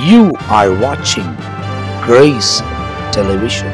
You are watching Grace Television.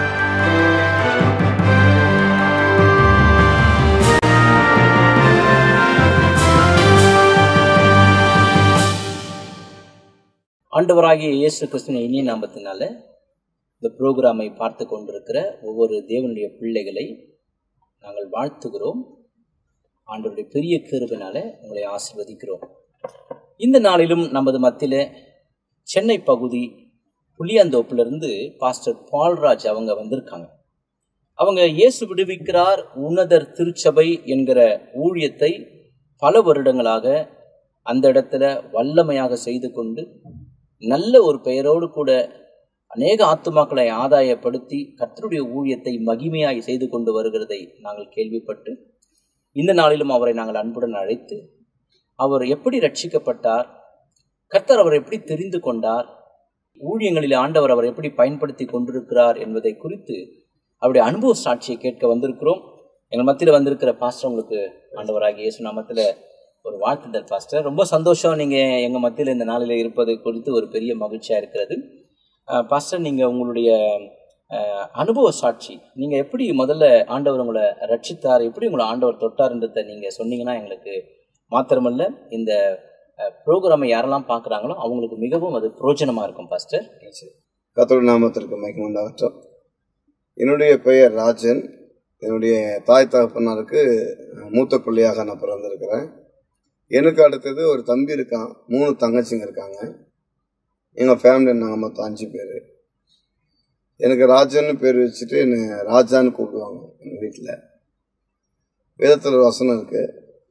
ஆண்டவராகிய இயேசு கிறிஸ்துவின் இனிய நாமத்தினால இந்த புரோகிராமை பார்த்து கொண்டிருக்கிற ஒவ்வொரு தேவனுடைய பிள்ளைகளை நாங்கள் வாழ்த்துகிறோம் ஆண்டவருடைய பெரிய கிருபினால உங்களை ஆசீர்வதிக்கிறோம் இந்த நாளிலும் நமது மத்தியில் சென்னை பகுதி புளியாந்தோப்பிலிருந்து பாஸ்டர் பால்ராஜ் அவங்க வந்திருக்காங்க அவங்க இயேசு விடுவிக்கிறார் உன்னதர் திருச்சபை என்கிற ஊழியத்தை பல வருடங்களாக அந்த இடத்துல வல்லமையாக செய்து கொண்டு நல்ல ஒரு பெயரோடு கூட அநேக ஆத்துமாக்களை ஆதாயப்படுத்தி கர்த்தருடைய ஊழியத்தை மகிமையாய் செய்து கொண்டு வருகிறதை நாங்கள் கேள்விப்பட்டு இந்த நாளிலும் அவரை நாங்கள் அன்புடன் அழைத்து அவர் எப்படி ரட்சிக்கப்பட்டார் கர்த்தர் அவர் எப்படி தெரிந்து கொண்டார் ஊழியங்களில் ஆண்டவர் அவர் எப்படி பயன்படுத்தி கொண்டிருக்கிறார் என்பதை குறித்து அவருடைய அனுபவ சாட்சியை கேட்க வந்திருக்கிறோம் எங்கள் மத்தியில் வந்திருக்கிற பாஸ்டர் உங்களுக்கு ஆண்டவராகிய இயேசு நாமத்தில் ஒரு வாழ்த்துதல் பாஸ்டர் ரொம்ப சந்தோஷம் நீங்கள் எங்கள் மத்தியில் இந்த நாளில் இருப்பது குறித்து ஒரு பெரிய மகிழ்ச்சியாக இருக்கிறது அஹ், பாஸ்டர் நீங்கள் உங்களுடைய அஹ், அனுபவ சாட்சி நீங்கள் எப்படி முதல்ல ஆண்டவர் உங்களை ரட்சித்தார் எப்படி உங்களை ஆண்டவர் தொட்டார்ன்றதை நீங்கள் சொன்னீங்கன்னா எங்களுக்கு மாத்திரமல்ல இந்த ப்ரோக்ராமை யாரெல்லாம் பார்க்குறாங்களோ அவங்களுக்கு மிகவும் அது பிரயோஜனமாக இருக்கும் பாஸ்டர் கத்தோட நாமத்திற்கு மயக்கம் உண்டாகட்டும் என்னுடைய பெயர் ராஜன் என்னுடைய தாய் தகப்பனாருக்கு மூத்த பிள்ளையாக நான் பிறந்திருக்கிறேன் எனக்கு அடுத்தது ஒரு தம்பி இருக்கான் மூணு தங்கச்சிங்க இருக்காங்க எங்கள் ஃபேமிலியில் நாங்கள் மொத்தம் அஞ்சு பேர் எனக்கு ராஜன்னு பேர் வச்சுட்டு என்னை ராஜான்னு கூப்பிடுவாங்க எங்கள் வீட்டில் வேதத்தில் ஒரு வசனம் இருக்கு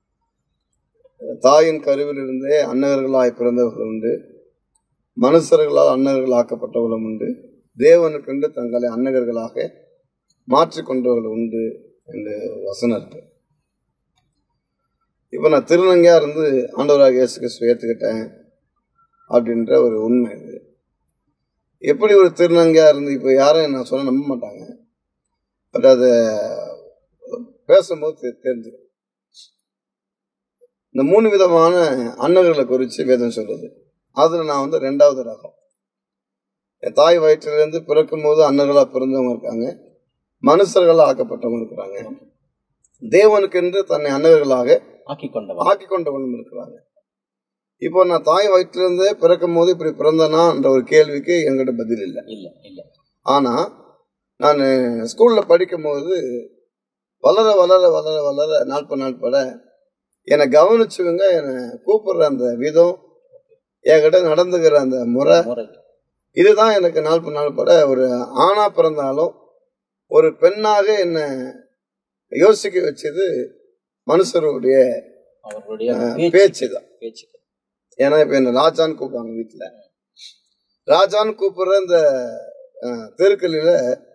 தாயின் கருவிலிருந்தே அன்னகர்களாய் பிறந்தவர்கள் உண்டு மனுஷர்களால் அன்னகர்கள் ஆக்கப்பட்டவர்களும் உண்டு தேவனுக்கென்று தங்களை அன்னகர்களாக மாற்றிக்கொண்டவர்கள் உண்டு என்று வசனம் இருக்கு இப்போ நான் திருநங்கையா இருந்து ஆண்டவராக இயேசு கிறிஸ்துவை ஏற்றுக்கிட்டேன் அப்படின்ற ஒரு உண்மை இது எப்படி ஒரு திருநங்கையா இருந்து இப்போ யாரும் நான் சொன்ன நம்ப மாட்டாங்க பட் அதை பேசும்போது தெ- தெரிஞ்சுக்கும் இந்த மூணு விதமான அன்னர்களை குறித்து வேதம் சொல்லுது அதில் நான் வந்து ரெண்டாவது ரகம் என் தாய் வயிற்றிலிருந்து பிறக்கும் போது அன்னர்களாக பிறந்தவங்க இருக்காங்க மனுஷர்களாக ஆக்கப்பட்டவங்க இருக்கிறாங்க தேவனுக்கென்று தன்னை அன்னர்களாக ஆக்கி கொண்டவா ஆக்கி கொண்டவங்களும் இருக்கிறாங்க இப்போ நான் தாய் வயிற்றிலிருந்தே பிறக்கும் போது இப்படி பிறந்தனான்ற ஒரு கேள்விக்கு என்கிட்ட பதில் இல்லை இல்லை இல்லை ஆனா நான் ஸ்கூல்ல படிக்கும்போது வளர வளர வளர வளர நாட்ப நாட்பட என்னை கவனிச்சவங்க என்னை கூப்பிடுற அந்த விதம் என்கிட்ட நடந்துக்கிற அந்த முறை முறை இதுதான் எனக்கு நாள் நாள்பட ஒரு ஆணா பிறந்தாலும் ஒரு பெண்ணாக என்னை யோசிக்க வச்சது மனுஷருடைய அவர்களுடைய பேச்சு பேச்சு தான் பேச்சு ஏன்னா இப்ப என்ன ராஜான்னு கூப்பிடுவாங்க வீட்டுல ராஜான்னு கூப்பிடுற இந்த அஹ், தெருக்களில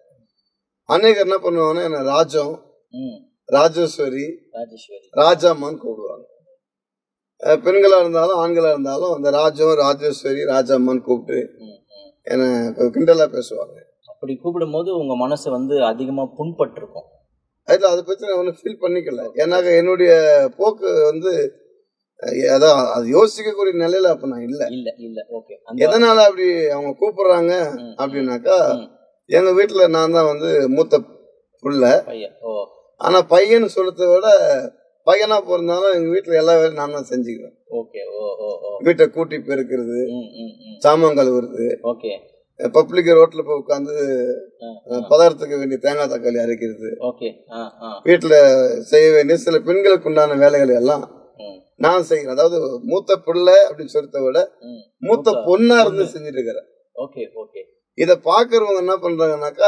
அநேகர் என்ன பண்ணுவாங்கன்னா என்ன ராஜம் ம் ராஜேஸ்வரி ராஜேஸ்வரி ராஜாம்மான்னு கூப்பிடுவாங்க அஹ், பெண்களா இருந்தாலும் ஆண்களா இருந்தாலும் அந்த ராஜம் ராஜேஸ்வரி ராஜாம்மான்னு கூப்பிட்டு ம் ம் என்ன கிண்டலா பேசுவாங்க அப்படி கூப்பிடும்போது உங்க மனசு வந்து அதிகமா புண்பட்டிருக்கும் அதுல அதை பத்தி நான் ஒன்றும் ஃபீல் பண்ணிக்கல ஏன்னாக்க என்னுடைய போக்கு வந்து அஹ், அதான் அது யோசிக்கக்கூடிய நிலையில அப்ப நான் இல்லை இல்ல இல்ல ஓகே அந்த எதனால அப்படி அவங்க கூப்பிடுறாங்க ம், அப்படின்னாக்கா ம், எங்க வீட்டுல நான் தான் வந்து மூத்த புள்ள பையன் ஓ ஆனா பையன் சொல்றதை விட பையனா பிறந்தாலும் எங்க வீட்டுல எல்லா வேலையும் நான் தான் செஞ்சுக்குவேன் ஓகே ஓ ஓ ஓ வீட்டை கூட்டி பெருக்கிறது ம் ம் ம் சாமான் கழுவுறது ஓகே பப்ளிக் ரோட்ல போய் உட்காந்து ஆ, ஆ, பதார்த்தத்துக்கு வேண்டிய தேங்காய் தக்காளி அரைக்கிறது ஓகே ஆ ஆ வீட்டுல செய்ய வேண்டிய சில பெண்களுக்கு உண்டான வேலைகள் எல்லாம் ம் நான் செய்கிறேன் அதாவது மூத்த பிள்ளை அப்படின்னு சொல்றத விட ம் மூத்த பொண்ணா இருந்து செஞ்சுட்டு இருக்கிறேன் ஓகே ஓகே இத பாக்குறவங்க என்ன பண்றாங்கன்னாக்கா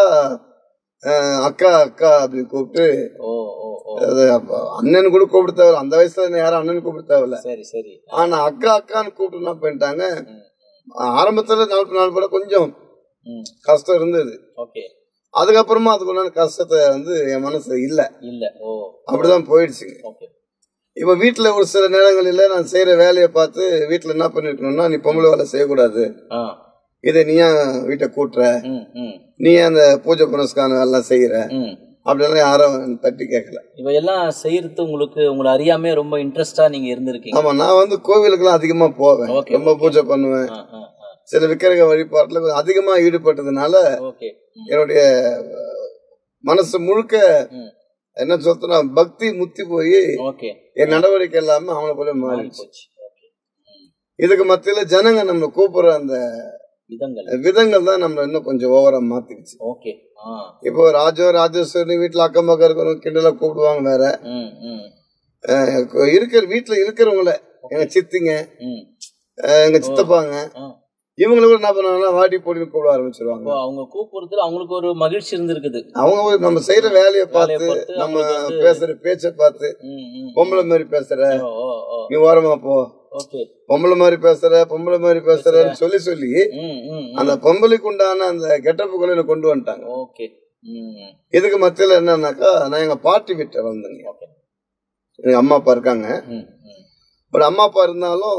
அஹ், அக்கா அக்கா அப்படின்னு கூப்பிட்டு ஓ ஓ ஓ அது அப்ப அண்ணன் கூட கூப்பிட தேவையில்ல அந்த வயசுல என்ன யாரும் அண்ணன் கூப்பிட தேவையில்ல சரி சரி ஆனா அக்கா அக்கான்னு கூப்பிட்டு என்ன பண்ணிட்டாங்க ம் ஆரம்பத்துல நாலு நாள் பட கொஞ்சம் ம் கஷ்டம் இருந்தது ஓகே அதுக்கப்புறமா அதுக்குண்டான கஷ்டத்தை வந்து என் மனசுல இல்ல இல்ல ஓ அப்படிதான் போயிடுச்சுங்க ஓகே இப்ப வீட்டுல ஒரு சில நேரங்களில நான் செய்யற வேலையை பார்த்து வீட்டுல என்ன பண்ணிருக்கணும்னா நீ பொம்பளை வேலை செய்யக்கூடாது ஆ இதை நீ ஏன் வீட்டை கூட்டுற ம் ம் நீ ஏன் அந்த பூஜை புனஸ்கான வேலை செய்யற ம் அப்படிலாம் யாரும் தட்டி கேட்கல இவையெல்லாம் செய்யறது உங்களுக்கு உங்களை அறியாமே ரொம்ப இன்ட்ரெஸ்டா நீங்க இருந்திருக்கீங்க ஆமா நான் வந்து கோவிலுக்கெல்லாம் அதிகமா போவேன் Okay, ரொம்ப பூஜை பண்ணுவேன் ஆ, ஆ, ஆ. சில விக்கிரக வழிபாட்டுல கொஞ்சம் அதிகமா ஈடுபட்டதுனால ஓகே ம், என்னுடைய அஹ், மனசு முழுக்க ம். என்ன சொல்றேன்னா பக்தி முத்தி போய் ஓகே என் நடவடிக்கை எல்லாமே அவனை போல மாறி மாறிடுச்சு போச்சு ஓகே ம், இதுக்கு மத்தியில ஜனங்க நம்ம கூப்பிடுற அந்த விதங்கள் விதங்கள் தான் நம்ம இன்னும் கொஞ்சம் ஓவரா மாத்திடுச்சு ஓகே ஆ இப்போ ராஜோ ராஜேஸ்வரி வீட்டுல அக்கம் பக்கம் இருக்கிறவங்க கிண்டலா கூப்பிடுவாங்க வேற ம் ம் அஹ் இருக்கிற வீட்டுல இருக்கிறவங்கள எங்க சித்திங்க ம் அஹ் எங்க சித்தப்பாங்க ஆ இவங்களை கூட என்ன பண்ணுவாங்கன்னா வாடி போடின்னு கூப்பிட ஆரம்பிச்சிருவாங்க இப்போ அவங்க கூப்பிடுறதுல அவங்களுக்கு ஒரு மகிழ்ச்சி இருந்திருக்குது அவங்க ஒரு நம்ம செய்யற வேலையை வேலையை பார்த்து பார்த்து நம்ம அவங்களுக்கு வந்து- பேசுற பேச்சை பார்த்து ம் ம் பொம்பளை மாதிரி பேசுற ஓ ஓ ஓ நீ ஓரமா போ ஓகே பொம்பளை மாதிரி பேசுற பொம்பளை மாதிரி பேசுறன்னு சொல்லி சொல்லி ம் ம் அந்த பொம்பளைக்கு உண்டான அந்த கெட்டப்புகளை என்ன கொண்டு வந்துட்டாங்க ஓகே ம் இதுக்கு மத்தியில என்னன்னாக்கா நான் எங்க பாட்டி வீட்டை வந்தேங்க ஓகே எங்க அம்மா அப்பா இருக்காங்க ம் ம் பட் அம்மா அப்பா இருந்தாலும்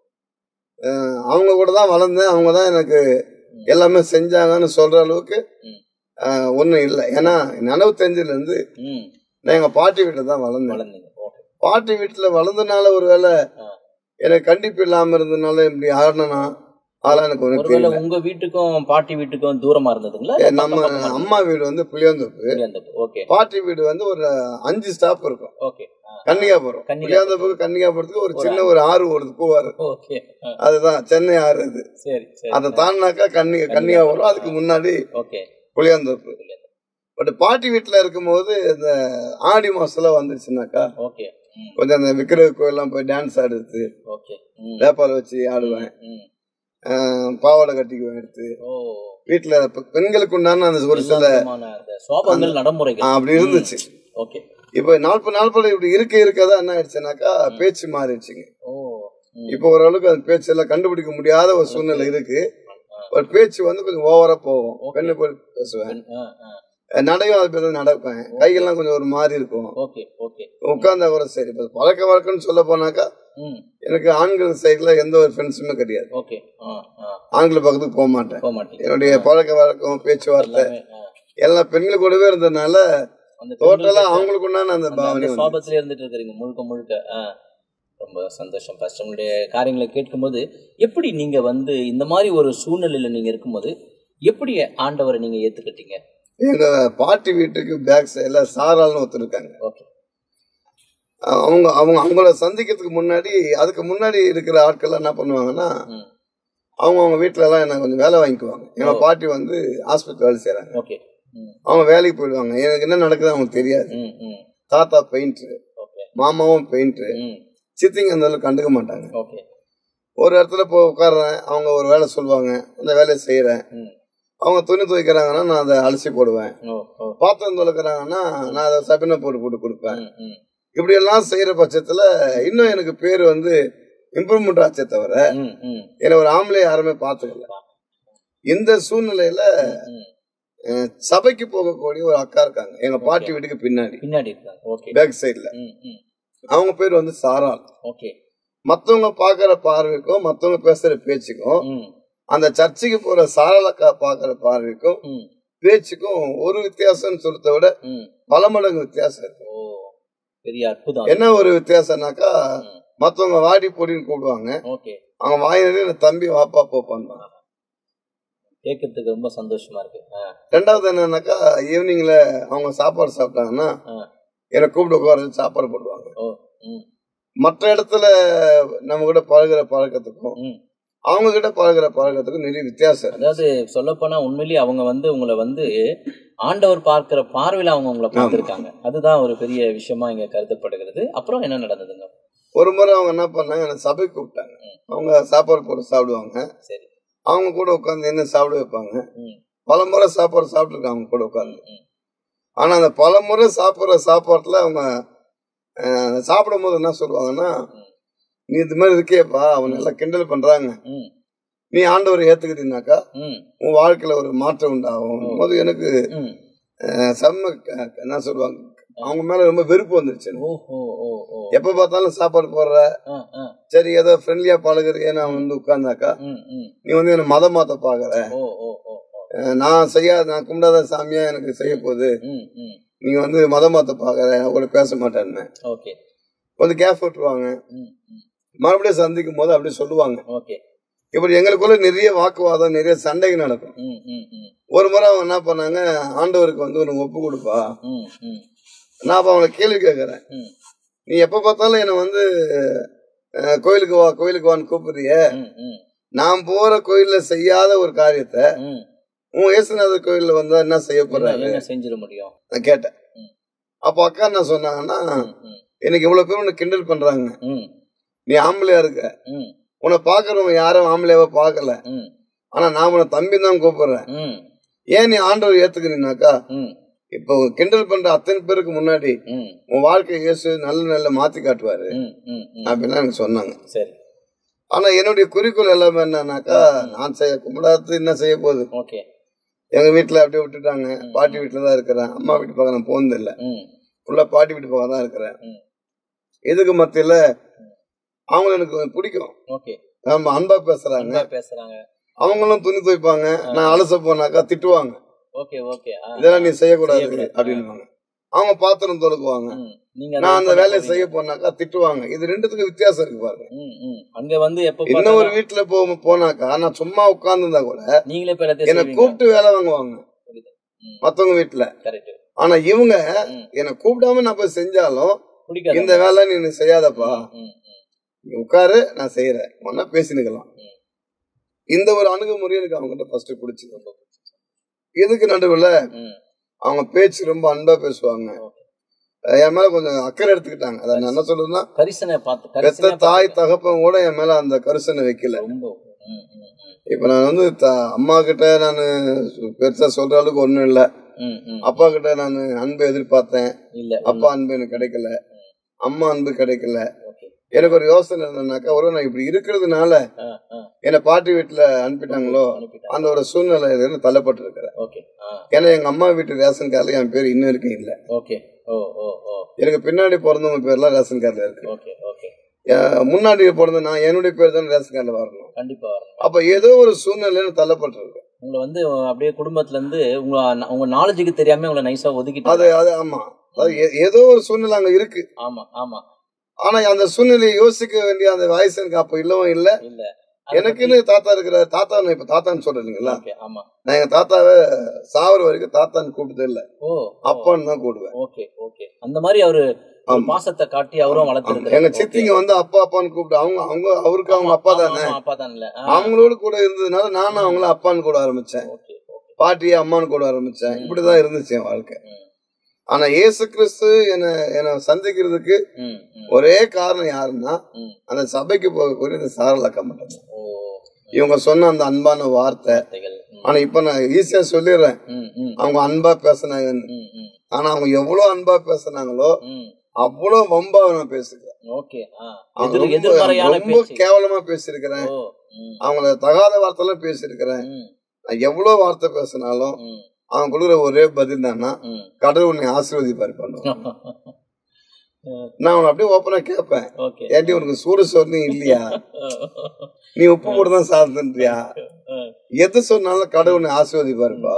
அஹ், அவங்க கூட தான் வளர்ந்தேன் அவங்க தான் எனக்கு எல்லாமே செஞ்சாங்கன்னு சொல்ற அளவுக்கு ம். ஒன்றும் இல்லை ஏன்னா நனவு தெரிஞ்சதுல இருந்து ம் நான் எங்க பாட்டி வீட்டில் தான் வளர்ந்தேன் வளர்ந்தீங்க ஓகே பாட்டி வீட்டில் வளர்ந்தனால ஒருவேளை ஆ. எனக்கு கண்டிப்பு இல்லாம இருந்ததுனால இப்படி ஆடினா அதெல்லாம் எனக்கு ஒன்றும் ஒருவேளை தெரியல உங்க வீட்டுக்கும் பாட்டி வீட்டுக்கும் தூரமா இருந்ததுங்களா ஏ, நம்ம அம்மா வீடு வந்து புளியாந்தோப்பு ஓகே பாட்டி வீடு வந்து ஒரு அஞ்சு ஸ்டாப் இருக்கும் ஓகே கன்னிகாபுரம் கன்னிகாபுரம். புளியாந்தோப்புக்கு கன்னிகாபுரத்துக்கு ஒரு சின்ன ஒரு ஆறு ஓடுது பூவாறு ஓகே ஆ, அதுதான் சென்னை ஆறு அது சரி சரி அதை தாண்டினாக்கா கன்னி கன்னிகாபுரம் அதுக்கு முன்னாடி ஓகே புளியாந்தோப்பு பட் பாட்டி வீட்டில் இருக்கும்போது இந்த ஆடி மாசத்துல வந்துருச்சுனாக்கா ஓகே ம் கொஞ்சம் அந்த விக்கிரக கோயிலாம் போய் டான்ஸ் ஆடுறது ஓகே ம் வேப்பால் வச்சு ஆடுவேன் ம் ஆஹ் பாவாடை கட்டிக்குவேன் எடுத்து ஓ வீட்டுல பெ- பெண்களுக்கு உண்டான அந்த ஒரு சில எல்லா விதமான அந்த சோபங்கள் நடைமுறைகள் ஆஹ் அப்படி இருந்துச்சு ஓகே இப்ப நாற்பது நாட்கள் இப்படி இருக்க இருக்கதான் என்ன ஆயிடுச்சுனாக்கா பேச்சு மாறிடுச்சுங்க ஓ ம் இப்போ ஓரளவுக்கு அந்த பேச்சு எல்லாம் கண்டுபிடிக்க முடியாத ஒரு சூழ்நிலை இருக்கு ஒரு பேச்சு வந்து கொஞ்சம் ஓவரா போகும் பெண்ணை போய் பேசுவேன் ஆ ஆ நடையும் அது பேர் நடப்பேன் கையெல்லாம் கொஞ்சம் ஒரு மாதிரி இருக்கும் ஓகே ஓகே உட்கார்ந்தா கூட சரி இப்போ பழக்க வழக்கம்னு சொல்ல போனாக்கா ம் எனக்கு ஆண்கள் சைடுல எந்த ஒரு ஃப்ரெண்ட்ஸுமே கிடையாது ஓகே ஆ ஆ ஆண்கள் பக்கத்துக்கு போக மாட்டேன் போக மாட்டீங்க என்னுடைய பழக்க வழக்கம் பேச்சுவார்த்தை எல்லாமே ஆ. எல்லாம் பெண்கள் கூடவே இருந்ததுனால அந்த டோட்டலா பெண்களுக்கு அவங்களுக்கு உண்டான அந்த அந்த- பாவனை அந்த வந்து சுவாபத்திலே இருந்துட்டு இருக்கிறீங்க முழுக்க முழுக்க ஆ ரொம்ப சந்தோஷம் ஃபர்ஸ்ட் உங்களுடைய காரியங்களை கேட்கும்போது எப்படி நீங்க வந்து இந்த மாதிரி ஒரு சூழ்நிலையில நீங்க இருக்கும்போது எப்படி ஆண்டவரை நீங்க ஏத்துக்கிட்டீங்க எங்க பாட்டி வீட்டுக்கு பேக் சைடுல சாரால்னு ஒருத்தர் இருக்காங்க ஓகே அவங்க அவங்க அவங்கள சந்திக்கிறதுக்கு முன்னாடி அதுக்கு முன்னாடி இருக்கிற ஆட்கள் என்ன பண்ணுவாங்கன்னா ம் அவங்க அவங்க வீட்டுல எல்லாம் என்ன கொஞ்சம் வேலை வாங்கிக்குவாங்க எங்க பாட்டி வந்து ஹாஸ்பிட்டல் வேலை செய்யறாங்க ஓகே ம் அவங்க வேலைக்கு போயிடுவாங்க எனக்கு என்ன நடக்குது அவங்களுக்கு தெரியாது ம் ம் தாத்தா பெயிண்ட் ஓகே மாமாவும் பெயிண்ட் ம் சித்திங்க அந்த அளவுக்கு கண்டுக்க மாட்டாங்க ஓகே ஒரு இடத்துல போய் உட்காடுறேன் அவங்க ஒரு வேலை சொல்லுவாங்க அந்த வேலையை செய்யறேன் ம் அவங்க துணி துவைக்கிறாங்கன்னா நான் அதை அலசி போடுவேன் ஓ ஓ பாத்திரம் துவைக்கிறாங்கன்னா நான் அதை சபின போட்டு போட்டு கொடுப்பேன் ம் ம் இப்படி எல்லாம் செய்யற பட்சத்துல இன்னும் எனக்கு பேர் வந்து இம்ப்ரூவ்மெண்ட் ஆச்சே தவிர ம் ம் என்னை ஒரு ஆம்பளை யாருமே பார்த்துக்கல இந்த சூழ்நிலையில ம் அஹ், சபைக்கு போகக்கூடிய ஒரு அக்கா இருக்காங்க எங்க பாட்டி வீட்டுக்கு பின்னாடி பின்னாடி இருக்காங்க ஓகே பேக் சைடுல ம் ம் அவங்க பேர் வந்து சாராள் ஓகே மத்தவங்க பாக்குற பார்வைக்கும் மத்தவங்க பேசுற பேச்சுக்கும் ம் அந்த சர்ச்சுக்கு போற சாராள் அக்கா பாக்குற பார்வைக்கும் ம் பேச்சுக்கும் ஒரு வித்தியாசம்னு சொல்றத விட ம் பல மடங்கு வித்தியாசம் இருக்கு ஓ பெரிய அற்புதம் என்ன ஒரு வித்தியாசம்னாக்கா ம். மத்தவங்க வாடி பொடின்னு கூப்பிடுவாங்க ஓகே அவங்க வாயினே என் தம்பி வாப்பா போப்பான்னு கேட்கறதுக்கு ரொம்ப சந்தோஷமா இருக்கு ஆ ரெண்டாவது என்னன்னாக்கா ஈவினிங்ல அவங்க சாப்பாடு சாப்பிட்டாங்கன்னா ஆ என்னை கூப்பிட்டு உட்கார வச்சு சாப்பாடு போடுவாங்க ஓ ம் மற்ற இடத்துல நம்ம கூட பழகுற பழக்கத்துக்கும் ம் அவங்க கிட்ட பழகுற பழக்கத்துக்கும் நிறைய வித்தியாசம் இருக்கு அதாவது சொல்லப்போனா உண்மையிலேயே அவங்க வந்து உங்களை வந்து ஆண்டவர் பார்க்கிற பார்வையில அவங்க உங்களை பார்த்திருக்காங்க அதுதான் ஒரு பெரிய விஷயமா இங்க கருதப்படுகிறது அப்புறம் என்ன நடந்ததுங்க ஒரு முறை அவங்க என்ன பண்ணாங்க என்னை சபைக்கு கூப்பிட்டாங்க அவங்க சாப்பாடு போட்டு சாப்பிடுவாங்க சரி அவங்க கூட உட்காந்து என்ன சாப்பிட வைப்பாங்க ம் பல முறை சாப்பாடு சாப்பிட்டுருக்காங்க அவங்க கூட உட்காந்து ம் ஆனா அந்த பல முறை சாப்பிட்ற சாப்பாட்டுல அவங்க அஹ், சாப்பிடும் போது என்ன சொல்லுவாங்கன்னா ம். நீ இது மாதிரி இருக்கியப்பா அவங்க எல்லாம் கிண்டல் பண்றாங்க ம் நீ ஆண்டவரை ஏத்துக்கிட்டீங்கன்னாக்கா ம் உன் வாழ்க்கையில ஒரு மாற்றம் உண்டாகும் போது எனக்கு ம் அஹ், செம்ம க- என்ன சொல்லுவாங்க அவங்க மேல ரொம்ப வெறுப்பு வந்துருச்சு எனக்கு. ஓ ஓ ஓ ஓ எப்ப பார்த்தாலும் சாப்பாடு போடுற ஆ ஆ சரி ஏதோ ஃப்ரெண்ட்லியா பழகுறியே நான் வந்து உட்கார்ந்தாக்கா ம் ம் நீ வந்து என்ன மதம் மாத்த பாக்குற ஓ ஓ ஓ ஓ அஹ், நான் செய்யாத நான் கும்பிடாத சாமியா எனக்கு செய்ய போகுது ம் ம் நீங்க வந்து மதம் மாத்த பாக்குற நான் கூட பேச மாட்டேன்னு ஓகே கொஞ்சம் கேப் விட்டுருவாங்க ம் ம் மறுபடியும் சந்திக்கும் போது அப்படியே சொல்லுவாங்க ஓகே இப்படி எங்களுக்குள்ள நிறைய வாக்குவாதம் நிறைய சண்டைகள் நடக்கும் ம் ம் ம் ஒரு முறை அவங்க என்ன பண்ணாங்க ஆண்டவருக்கு வந்து உனக்கு ஒப்பு கொடுப்பா ம் ம் நான் அப்ப அவங்களை கேள்வி கேட்கறேன் ம் நீ எப்ப பார்த்தாலும் என்னை வந்து அஹ், கோயிலுக்கு வா கோயிலுக்கு வான்னு கூப்பிடுறிய ம் ம் நான் போற கோயில்ல செய்யாத ஒரு காரியத்தை ம் உன் இயேசுநாதர் கோயில்ல வந்தா என்ன செய்ய என்ன போறாரு என்ன செஞ்சிட முடியும் நான் கேட்டேன் ம். அப்ப அக்கா என்ன சொன்னாங்கன்னா ம் ம் எனக்கு இவ்வளவு பேர் உன்னை கிண்டல் பண்றாங்க ம் நீ ஆம்பளையா இருக்க ம் உன்னை பாக்குறவங்க யாரும் ஆம்பளையாவ பார்க்கல ம் ஆனா நான் உன்னை தம்பி தான் கூப்பிடுறேன் ம் ஏன் நீ ஆண்டவர் ஏத்துக்கிறீனாக்கா ம் இப்போ கிண்டல் பண்ற அத்தனை பேருக்கு முன்னாடி ம் உன் வாழ்க்கை இயேசு நல்ல நல்ல மாத்தி காட்டுவாரு ம் ம் ம் அப்படின்னு எனக்கு சொன்னாங்க சரி ஆனா என்னுடைய குறிக்கோள் எல்லாமே என்னன்னாக்கா நான் செய்ய கும்பிடாது என்ன செய்ய போகுது ஓகே எங்க வீட்டுல அப்படியே விட்டுட்டாங்க பாட்டி வீட்டுல தான் இருக்கிறேன் அம்மா வீட்டு பக்கம் நான் போனது இல்ல ம் ஃபுல்லா பாட்டி வீட்டு பக்கம் தான் இருக்கிறேன் ம். இதுக்கு மத்தியில அவங்களும் எனக்கு பிடிக்கும் ஓகே நம்ம அன்பா பேசுறாங்க அன்பா பேசுறாங்க அவங்களும் துணி துவைப்பாங்க நான் அலச போனாக்கா திட்டுவாங்க ஓகே ஓகே ஆ இதெல்லாம் நீ செய்யக்கூடாது செய்யக்கூடாது. அப்படின்னுவாங்க அவங்க பாத்திரம் தொழுக்குவாங்க ம் நீங்க நான் அந்த அதை வேலையை பண்ண செய்ய போனாக்கா திட்டுவாங்க இது ரெண்டுத்துக்கு வித்தியாசம் இருக்கு பாருங்க ம் ம் அங்க வந்து எப்ப இன்னும் ஒரு பார்த்தாலும் வீட்டுல போ போனாக்கா நான் சும்மா உட்கார்ந்துருந்தா கூட நீங்களே இப்ப எல்லாத்தையும் என்னை செய்வீங்க கூப்பிட்டு வேலை வாங்குவாங்க புரியுது ம் மத்தவங்க வீட்டுல கரெக்ட் ஆனா இவங்க ம் என்னை கூப்பிடாம நான் போய் செஞ்சாலும் பிடிக்காது இந்த வேலை நீ நீ செய்யாதப்பா ம் ம் நீ உட்காரு நான் செய்யறேன் ஒன்னா பேசினுக்கலாம் ம். இந்த ஒரு அணுகுமுறை எனக்கு அவங்க கிட்ட ஃபர்ஸ்ட் பிடிச்சது இதுக்கு நடுவுல ம் அவங்க பேச்சு ரொம்ப அன்பா பேசுவாங்க ஓகே என் மேல கொஞ்சம் அக்கறை எடுத்துக்கிட்டாங்க அதை நான் என்ன சொல்றேன்னா கரிசனை பார்த்து பெத்த கரிசனை தாய் பார்த்து- தகப்பன் கூட என் மேல அந்த கரிசனை வைக்கல ரொம்ப ம் ம் ம் இப்ப நான் வந்து த- அம்மா கிட்ட நான் பெருசா சொல்ற அளவுக்கு ஒண்ணும் இல்ல ம் ம் அப்பா கிட்ட நான் அன்பை எதிர்பார்த்தேன் இல்ல அப்பா அன்பு எனக்கு கிடைக்கல அம்மா அன்பு கிடைக்கல ஓகே எனக்கு ஒரு யோசனை என்னன்னாக்கா ஒரு நான் இப்படி இருக்கிறதுனால ஆ ஆ என்னை பாட்டி வீட்டுல அனுப்பிட்டாங்களோ அனுப்பிட்டாங்க அந்த ஒரு சூழ்நிலை தள்ளப்பட்டு இருக்கிறேன் ஓகே ஆ ஏன்னா எங்க அம்மா வீட்டு ரேஷன் கார்டுல என் பேர் இன்னும் இருக்கு இல்ல ஓகே ஓ ஓ ஓ எனக்கு பின்னாடி பிறந்தவங்க பேர்லாம் ரேஷன் கார்டுல இருக்கு ஓகே ஓகே என் முன்னாடி பிறந்த நான் என்னுடைய பேர் தான் ரேஷன் கார்டுல வரணும் கண்டிப்பா வரணும் அப்ப ஏதோ ஒரு சூழ்நிலையில தள்ளப்பட்டு இருக்கு உங்களை வந்து அப்படியே குடும்பத்துல இருந்து உங்க உங்க நாலேஜுக்கு தெரியாம உங்களை நைஸா ஒதுக்கிட்டு அது அது ஆமா அது ஏ- ஏதோ ஒரு சூழ்நிலை அங்க இருக்கு ஆமா ஆமா ஆனா அந்த சூழ்நிலையை யோசிக்க வேண்டிய அந்த வயசு எனக்கு அப்ப இல்லவும் இல்ல இல்ல எனக்குன்னு தாத்தா இருக்கிற தாத்தா நான் இப்ப தாத்தான்னு சொல்றேன் இல்லைங்களா ஓகே ஆமா நான் எங்க தாத்தாவை சாவர வரைக்கும் தாத்தான்னு கூப்பிட்டது இல்ல ஓ அப்பான்னு தான் கூப்பிடுவேன் ஓகே ஓகே அந்த மாதிரி அவரு ஒரு ஆமா. பாசத்தை காட்டி அவரும் ஆமா. வளர்த்துருக்காரு எங்க சித்திங்க வந்து அப்பா அப்பான்னு கூப்பிட்டு அவங்க அவங்க அவருக்கு அவங்க அப்பா தானே அப்பா தானே அவங்களோட கூட இருந்ததுனால நானும் அவங்கள அப்பான்னு கூட ஆரம்பிச்சேன் ஓகே ஓகே பாட்டியை அம்மான்னு கூட ஆரம்பிச்சேன் ம். இப்படிதான் இருந்துச்சு என் வாழ்க்கை ம், ஆனா இயேசு கிறிஸ்து என்ன என்னை சந்திக்கிறதுக்கு ம், ம், ஒரே காரணம் யாருன்னா ம். அந்த சபைக்கு போகக்கூடிய இந்த சாரலாக்க மட்டும் ஓ இவங்க சொன்ன அந்த அன்பான வார்த்தை வார்த்தைகள் ம், ஆனா இப்ப நான் ஈஸியா சொல்லிடுறேன் ம், ம், அவங்க அன்பா பேசுனாங்கன்னு ம், ம், ஆனா அவங்க எவ்வளவு அன்பா பேசுனாங்களோ ம். அவ்வளவு வம்பா நான் பேசுகிறேன் ஓகே ஆ அவங்க எதிர் ரொம்ப- எதிர்மறையான ரொம்ப பேச்சு கேவலமா பேசியிருக்கிறேன் ஓ ம், அவங்கள தகாத வார்த்தைலாம் பேசியிருக்கிறேன் ம், நான் எவ்வளவு வார்த்தை பேசினாலும் ம், அவங்க கொடுக்குற ஒரே பதில் தான்னா ம். கடவுள் உன்னை ஆசீர்வதிப்பார் பண்ணுவான் நான் அவனை அப்படியே ஓப்பனா கேட்பேன் ஓகே ஏன்டி உனக்கு சூடு சொன்னி இல்லையா நீ உப்பு போட்டு தான் சாப்பிட்டுன்றியா எது சொன்னாலும் கடவுள் உன்னை ஆசீர்வதிப்பாருப்பா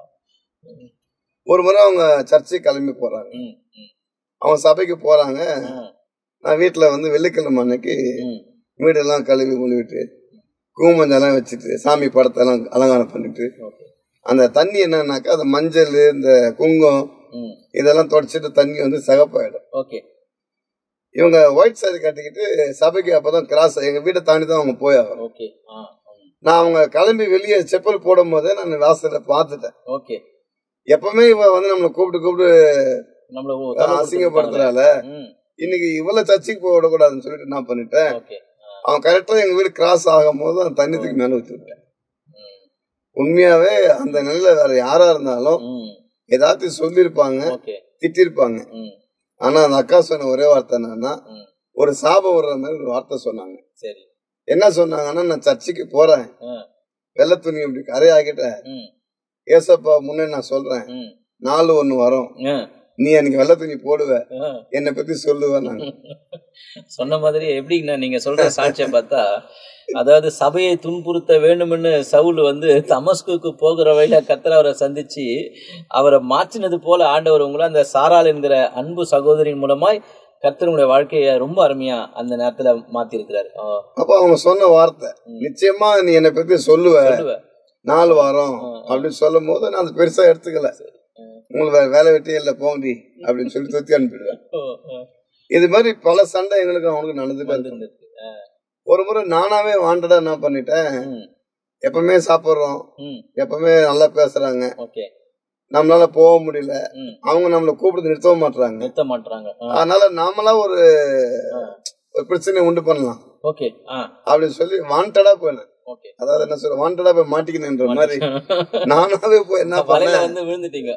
ஒரு முறை அவங்க சர்ச்சைக்கு கிளம்பி போறாங்க ம், ம், அவங்க சபைக்கு போறாங்க ஆ, நான் வீட்டுல வந்து வெள்ளிக்கிழமை அன்னைக்கு ம், வீடெல்லாம் கழுவி முழுவிட்டு கூமஞ்செல்லாம் வச்சுட்டு சாமி படத்தெல்லாம் அலங்காரம் பண்ணிட்டு ஓகே அந்த தண்ணி என்னன்னாக்கா அந்த மஞ்சள் இந்த குங்கம் ம், இதெல்லாம் தொடச்சிட்டு தண்ணி வந்து சிகப்பாயிடும் ஓகே இவங்க ஒயிட் சாரி கட்டிக்கிட்டு சபைக்கு அப்பதான் கிராஸ் எங்க வீட்டை தாண்டி தான் அவங்க போயாகும் ஓகே ஆ ம், நான் அவங்க கிளம்பி வெளியே செப்பல் போடும் போதே நான் வாசல்ல பார்த்துட்டேன் ஓகே எப்பவுமே இவ வந்து நம்மளை கூப்பிட்டு கூப்பிட்டு நம்மள ஓ, தொல்லை அசிங்கப்படுத்துறால கொடுத்துருக்காங்களே. ம், இன்னைக்கு இவ்வளவு சர்ச்சைக்கு போக விடக்கூடாதுன்னு சொல்லிட்டு என்ன பண்ணிட்டேன் ஓகே ஆ, அவன் கரெக்டா எங்க வீடு கிராஸ் ஆகும் போது அந்த தண்ணி தூக்கி மேல ஊத்தி விட்டேன் ம், உண்மையாவே அந்த நிலையில வேற யாரா இருந்தாலும் ம், ஏதாச்சும் சொல்லியிருப்பாங்க ஓகே திட்டிருப்பாங்க ம், ஆனா அந்த அக்கா சொன்ன ஒரே வார்த்தை என்னன்னா ம், ஒரு சாபம் விடுற மாதிரி ஒரு வார்த்தை சொன்னாங்க சரி என்ன சொன்னாங்கன்னா நான் சர்ச்சுக்கு போறேன் ஆ, வெள்ளை துணி இப்படி கரையாகிட்டேன் ம், ஏசப்பா முன்னே நான் சொல்றேன் ம், நாலு ஒண்ணு வரும் ஆ, நீ அன்னைக்கு வெள்ளை துணி போடுவ ஆ. என்னை பத்தி சொல்லுவேன் நான் சொன்ன மாதிரி எப்படின்னா நீங்க சொல்ற சாட்சியை பார்த்தா அதாவது சபையை துன்புறுத்த வேண்டும்னு சவுல் வந்து தமஸ்குக்கு போகிற வழியில கத்தர் அவரை சந்திச்சு அவரை மாற்றினது போல ஆண்டவர் உங்களை அந்த சாராள் என்கிற அன்பு சகோதரின் மூலமாய் கர்த்தர் உங்களுடைய வாழ்க்கைய ரொம்ப அருமையா அந்த நேரத்துல மாத்தி இருக்கிறாரு அப்ப அவங்க சொன்ன வார்த்தை நிச்சயமா நீ என்னை பத்தி சொல்லுவ நாலு வாரம் அப்படின்னு சொல்லும் போது நான் அதை பெருசா எடுத்துக்கல உங்களுக்கு வேற வேலை வெட்டியே இல்லை போங்கடி அப்படின்னு சொல்லி தொத்தி அனுப்பிடுவேன் இது மாதிரி பல சண்டை எங்களுக்கு அவனுக்கு நடந்துட்டு இருக்கு. ஒரு முறை நானாவே வாண்டடா என்ன பண்ணிட்டேன் எப்பவுமே சாப்பிடுறோம் எப்பவுமே நல்லா பேசுறாங்க ஓகே நம்மளால போக முடியல ம். அவங்க நம்மள கூப்பிட்டு நிறுத்தவும் மாட்றாங்க நிறுத்த மாட்டாங்க அதனால நாமளா ஒரு ஒரு பிரச்சனையை உண்டு பண்ணலாம் ஓகே ஆ அப்படின்னு சொல்லி வாண்டடா போயினேன் ஓகே அதாவது என்ன சொல்ற வாண்டடா போய் மாட்டிக்கணுன்ற மாதிரி நானாவே போய் என்ன வலையில பண்ணேன் வந்து விழுந்துட்டீங்க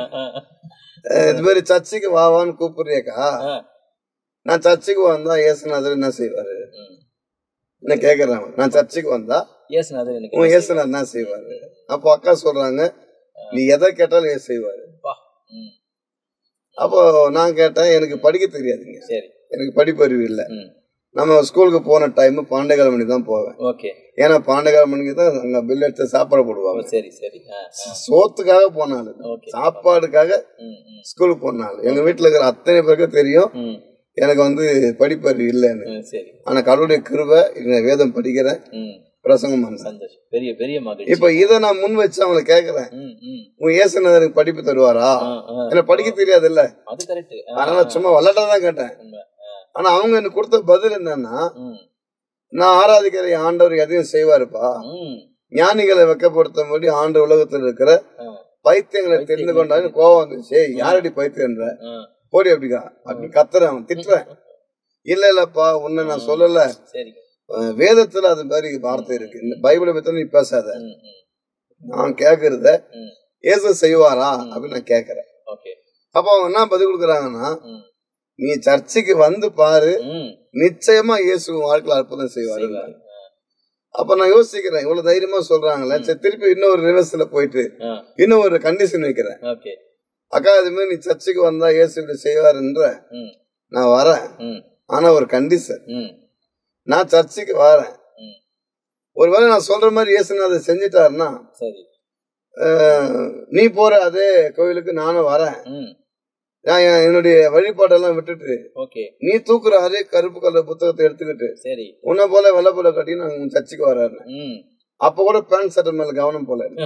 அஹ் இது மாதிரி சர்ச்சுக்கு வா வான்னு கூப்பிடுறியக்கா ஆ. நான் சர்ச்சுக்கு வந்தா இயேசுநாதர் என்ன செய்வாரு ம். என்ன கேக்குறாங்க நான் சர்ச்சுக்கு வந்தா ஏசுநாதர் எனக்கு உன் இயேசுநாதர் என்ன செய்வாரு அப்போ அக்கா சொல்றாங்க நீ எதை கேட்டாலும் ஏசு செய்வாரு அப்பா. ம். அப்போ நான் கேட்டேன் எனக்கு படிக்க தெரியாதுங்க சரி எனக்கு படிப்பறிவு இல்லை ம். நம்ம ஸ்கூலுக்கு போன டைம் பன்னெண்டே மணிக்கு தான் போவேன் ஓகே ஏன்னா பன்னெண்டே மணிக்கு தான் அங்க பில் எடுத்து சாப்பாடு ஓ, போடுவாங்க சரி சரி ஆ, ஆ. சோத்துக்காக போனாலும் ஓகே சாப்பாடுக்காக ம், ம், ஸ்கூலுக்கு போனாலும் எங்க வீட்டுல இருக்கிற அத்தனை பேருக்கும் தெரியும் ம், எனக்கு வந்து படிப்பறிவு இல்லைன்னு ம், சரி ஆனா கடவுளுடைய கிருபை நான் வேதம் படிக்கிறேன் ம் பிரசங்கம் பண்றேன் சந்தோஷம் பெரிய பெரிய மகிழ்ச்சி இப்ப இதை நான் முன் வச்சு அவங்களை கேக்குறேன் ம், ம். உன் இயேசுநாதருக்கு படிப்பு தருவாரா ஆ, ஆ. எனக்கு படிக்க தெரியாது இல்ல அது கரெக்ட் அதனால சும்மா விளையாட்டா தான் கேட்டேன் ஆனா அவங்க எனக்கு கொடுத்த பதில் என்னன்னா நான் ஆராதிக்கிற என் ஆண்டவர் எதையும் செய்வாருப்பா ஞானிகளை வெக்கப்படுத்தும்படி ஆண்டு உலகத்தில் இருக்கிற ஆ. பைத்தியங்களை தெரிந்து கொண்டாங்க கோவம் வந்துச்சு "ஏய், யாரடி பைத்தியன்ற போடி அப்படிக்கா அப்படி கத்துறேன் அவன் திட்டுறேன் இல்ல இல்லப்பா உன்னை நான் சொல்லல சரி அஹ் வேதத்துல அது மாதிரி வார்த்தை இருக்கு இந்த பைபிளை பத்தி நீ பேசாத ம், ம், நான் கேக்குறத ம். ஏசு செய்வாரா அப்படின்னு நான் கேக்குறேன் ஓகே அப்ப அவங்க என்ன பதில் கொடுக்குறாங்கன்னா ம், நீ சர்ச்சுக்கு வந்து பாரு ம். நிச்சயமா இயேசு உன் வாழ்க்கையில அற்புதம் செய்வாரு செய்வாரு. அப்ப நான் யோசிக்கிறேன் இவ்வளவு தைரியமா சொல்றாங்களே சரி திருப்பி இன்னொரு ரிவர்ஸ்ல போயிட்டு ஆ, இன்னும் ஒரு கண்டிஷன் வைக்கிறேன் ஓகே அக்கா இது மாதிரி நீ சர்ச்சுக்கு வந்தா இயேசு இப்படி செய்வாருன்ற ம், நான் வரேன் ம், ஆனா ஒரு கண்டிஷன் ம், நான் சர்ச்சுக்கு வரேன் ம். ஒருவேளை நான் சொல்ற மாதிரி இயேசு அதை செஞ்சுட்டாருன்னா சரி அஹ், நீ போற அதே கோயிலுக்கு நானும் வரேன் ம், நான் என் என்னுடைய வழிபாடெல்லாம் விட்டுட்டு ஓகே நீ தூக்குற அதே கருப்பு கலர் புத்தகத்தை எடுத்துக்கிட்டு சரி உன்னை போல வெள்ளை போல கட்டி நான் உன் சர்ச்சுக்கு வரேன் ம். அப்ப கூட பேண்ட் சட்டை மேல கவனம் போல இல்ல.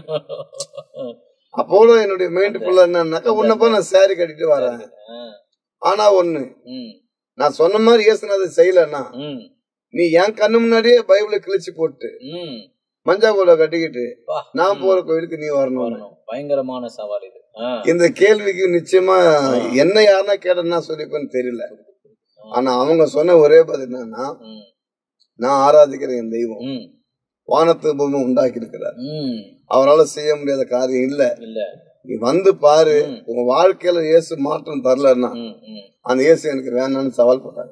அப்போ கூட என்னுடைய மைண்ட் ஃபுல்லா என்னன்னாக்கா உன்னை போல நான் சாரி கட்டிட்டு வரேன் ஆ, ஆனா ஒண்ணு ம், நான் சொன்ன மாதிரி இயேசுனதை செய்யலன்னா ம், நீ என் கண்ணு முன்னாடியே பைபிளை கிழிச்சு போட்டு ம். மஞ்சா கோல கட்டிக்கிட்டு வா. நான் போற கோயிலுக்கு நீ வரணும் வரணும். பயங்கரமான சவால் இது ஆ, இந்த கேள்விக்கு நிச்சயமா என்ன யாருன்னா கேட்டேன்னா சொல்லிப்பேன்னு தெரியல ஆனா அவங்க சொன்ன ஒரே பதில் என்னன்னா ம், நான் ஆராதிக்கிற என் தெய்வம் ம், வானத்து பூமி உண்டாக்கி இருக்கிறார் ம். அவரால் செய்ய முடியாத காரியம் இல்ல இல்ல நீ வந்து பாரு ம். உங்க வாழ்க்கையில இயேசு மாற்றம் தரலன்னா ம், ம். அந்த இயேசு எனக்கு வேணாம்னு சவால் போட்டாங்க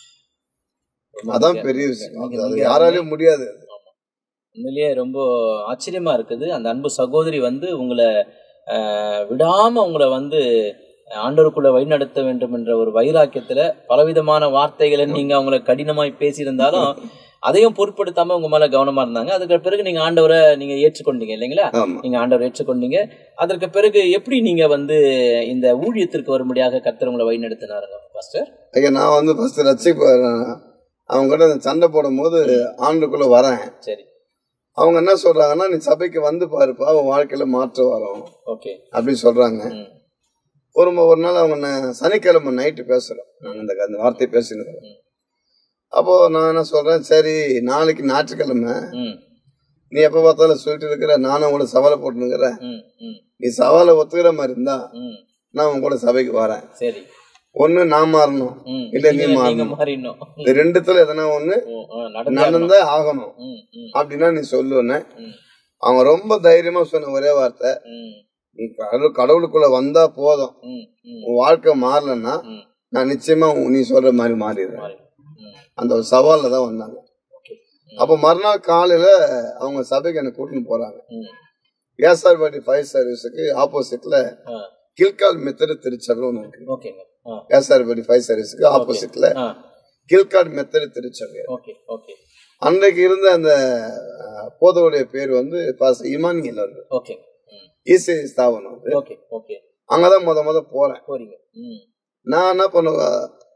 ரொம்ப அதான் மிக- பெரிய மிக- விஷயம் மிக- அது- அது மிக யாராலையும் முடியாது உண்மையிலேயே ரொம்ப ஆச்சரியமா இருக்குது அந்த அன்பு சகோதரி வந்து உங்களை ஆஹ், விடாம உங்களை வந்து ஆண்டவருக்குள்ள வழிநடத்த வேண்டும் என்ற ஒரு வைராக்கியத்துல பலவிதமான வார்த்தைகளை நீங்க அவங்கள கடினமாய் பேசியிருந்தாலும் அதையும் பொருட்படுத்தாம உங்க மேல கவனமா இருந்தாங்க அதுக்கு பிறகு நீங்க ஆண்டவரை நீங்க ஏற்றுக்கொண்டீங்க இல்லைங்களா ஆமா நீங்க ஆண்டவரை ஏற்றுக்கொண்டீங்க அதற்கு பிறகு எப்படி நீங்க வந்து இந்த ஊழியத்திற்கு வரும்படியாக கர்த்தர் உங்களை வழிநடத்தினாருங்க பாஸ்டர் ஐயா நான் வந்து ஃபர்ஸ்ட் ரசிப்பு அவங்க கூட இந்த சண்டை போடும்போது ஆண்டுக்குள்ள வரேன் சரி அவங்க என்ன சொல்றாங்கன்னா நீ சபைக்கு வந்து பாருப்பா உன் வாழ்க்கையில மாற்றம் வரும் ஓகே அப்படின்னு சொல்றாங்க ம் ஒரு ம- ஒரு நாள் அவங்க ந- சனிக்கிழமை நைட்டு பேசுறோம் நாங்க இந்த அந்த வார்த்தையை பேசினுக்கிறோம் ம். அப்போ நான் என்ன சொல்றேன் சரி நாளைக்கு ஞாயிற்றுக்கிழமை ம் நீ எப்ப பார்த்தாலும் சொல்லிட்டு இருக்கிற நானும் உங்களோட சவாலை போட்டுனுக்கிறேன் ம் ம் நீ சவாலை ஒத்துக்கிற மாதிரி இருந்தா ம் நான் உங்க கூட சபைக்கு வரேன் சரி ஒண்ணு நான் மாறணும் ம் இல்ல நீ நீங்க- நீங்க மாறணும் மாறிடணும் இந்த ரெண்டுத்துல எதனா ஒண்ணு ஓ, ஆ, நடந்தே ஆகணும். நடந்தே ஆகணும் ம் ம் அப்படின்னா நீ சொல்லுவேன்னு ம் அவங்க ரொம்ப தைரியமா சொன்ன ஒரே வார்த்தை ம் நீ கடவுள் கடவுளுக்குள்ள வந்தா போதும் ம் ம் உன் வாழ்க்கை மாறலன்னா ம் நான் நிச்சயமா உன் நீ சொல்ற மாதிரி மாறிடுறேன் மாறி ம் அந்த ஒரு சவால்ல தான் வந்தாங்க ஓகே அப்ப மறுநாள் காலையில அவங்க சபைக்கு எனக்கு கூட்டின்னு போறாங்க ம் ஏசார்பாடி ஃபயர் சர்வீஸுக்கு ஆப்போசிட்ல ஆ கில்கால் மெத்தடு திருச்சபை ஒன்று இருக்கு ஓகேங்க ஆ ஏசார்பாடி ஃபயர் சர்வீஸுக்கு ஆப்போசிட்ல ஆ கில்காட் மெத்தடு திருச்சபை ஓகே ஓகே அன்றைக்கு இருந்த அந்த அஹ், போதவுடைய பேர் வந்து பாஸ் இமானியல் அவர்கள் ஓகே ம் ஈசை ஸ்தாபனம் அது ஓகே ஓகே அங்கதான் முத முத போறேன் போறீங்க ம் நான் என்ன பண்ணுவேன்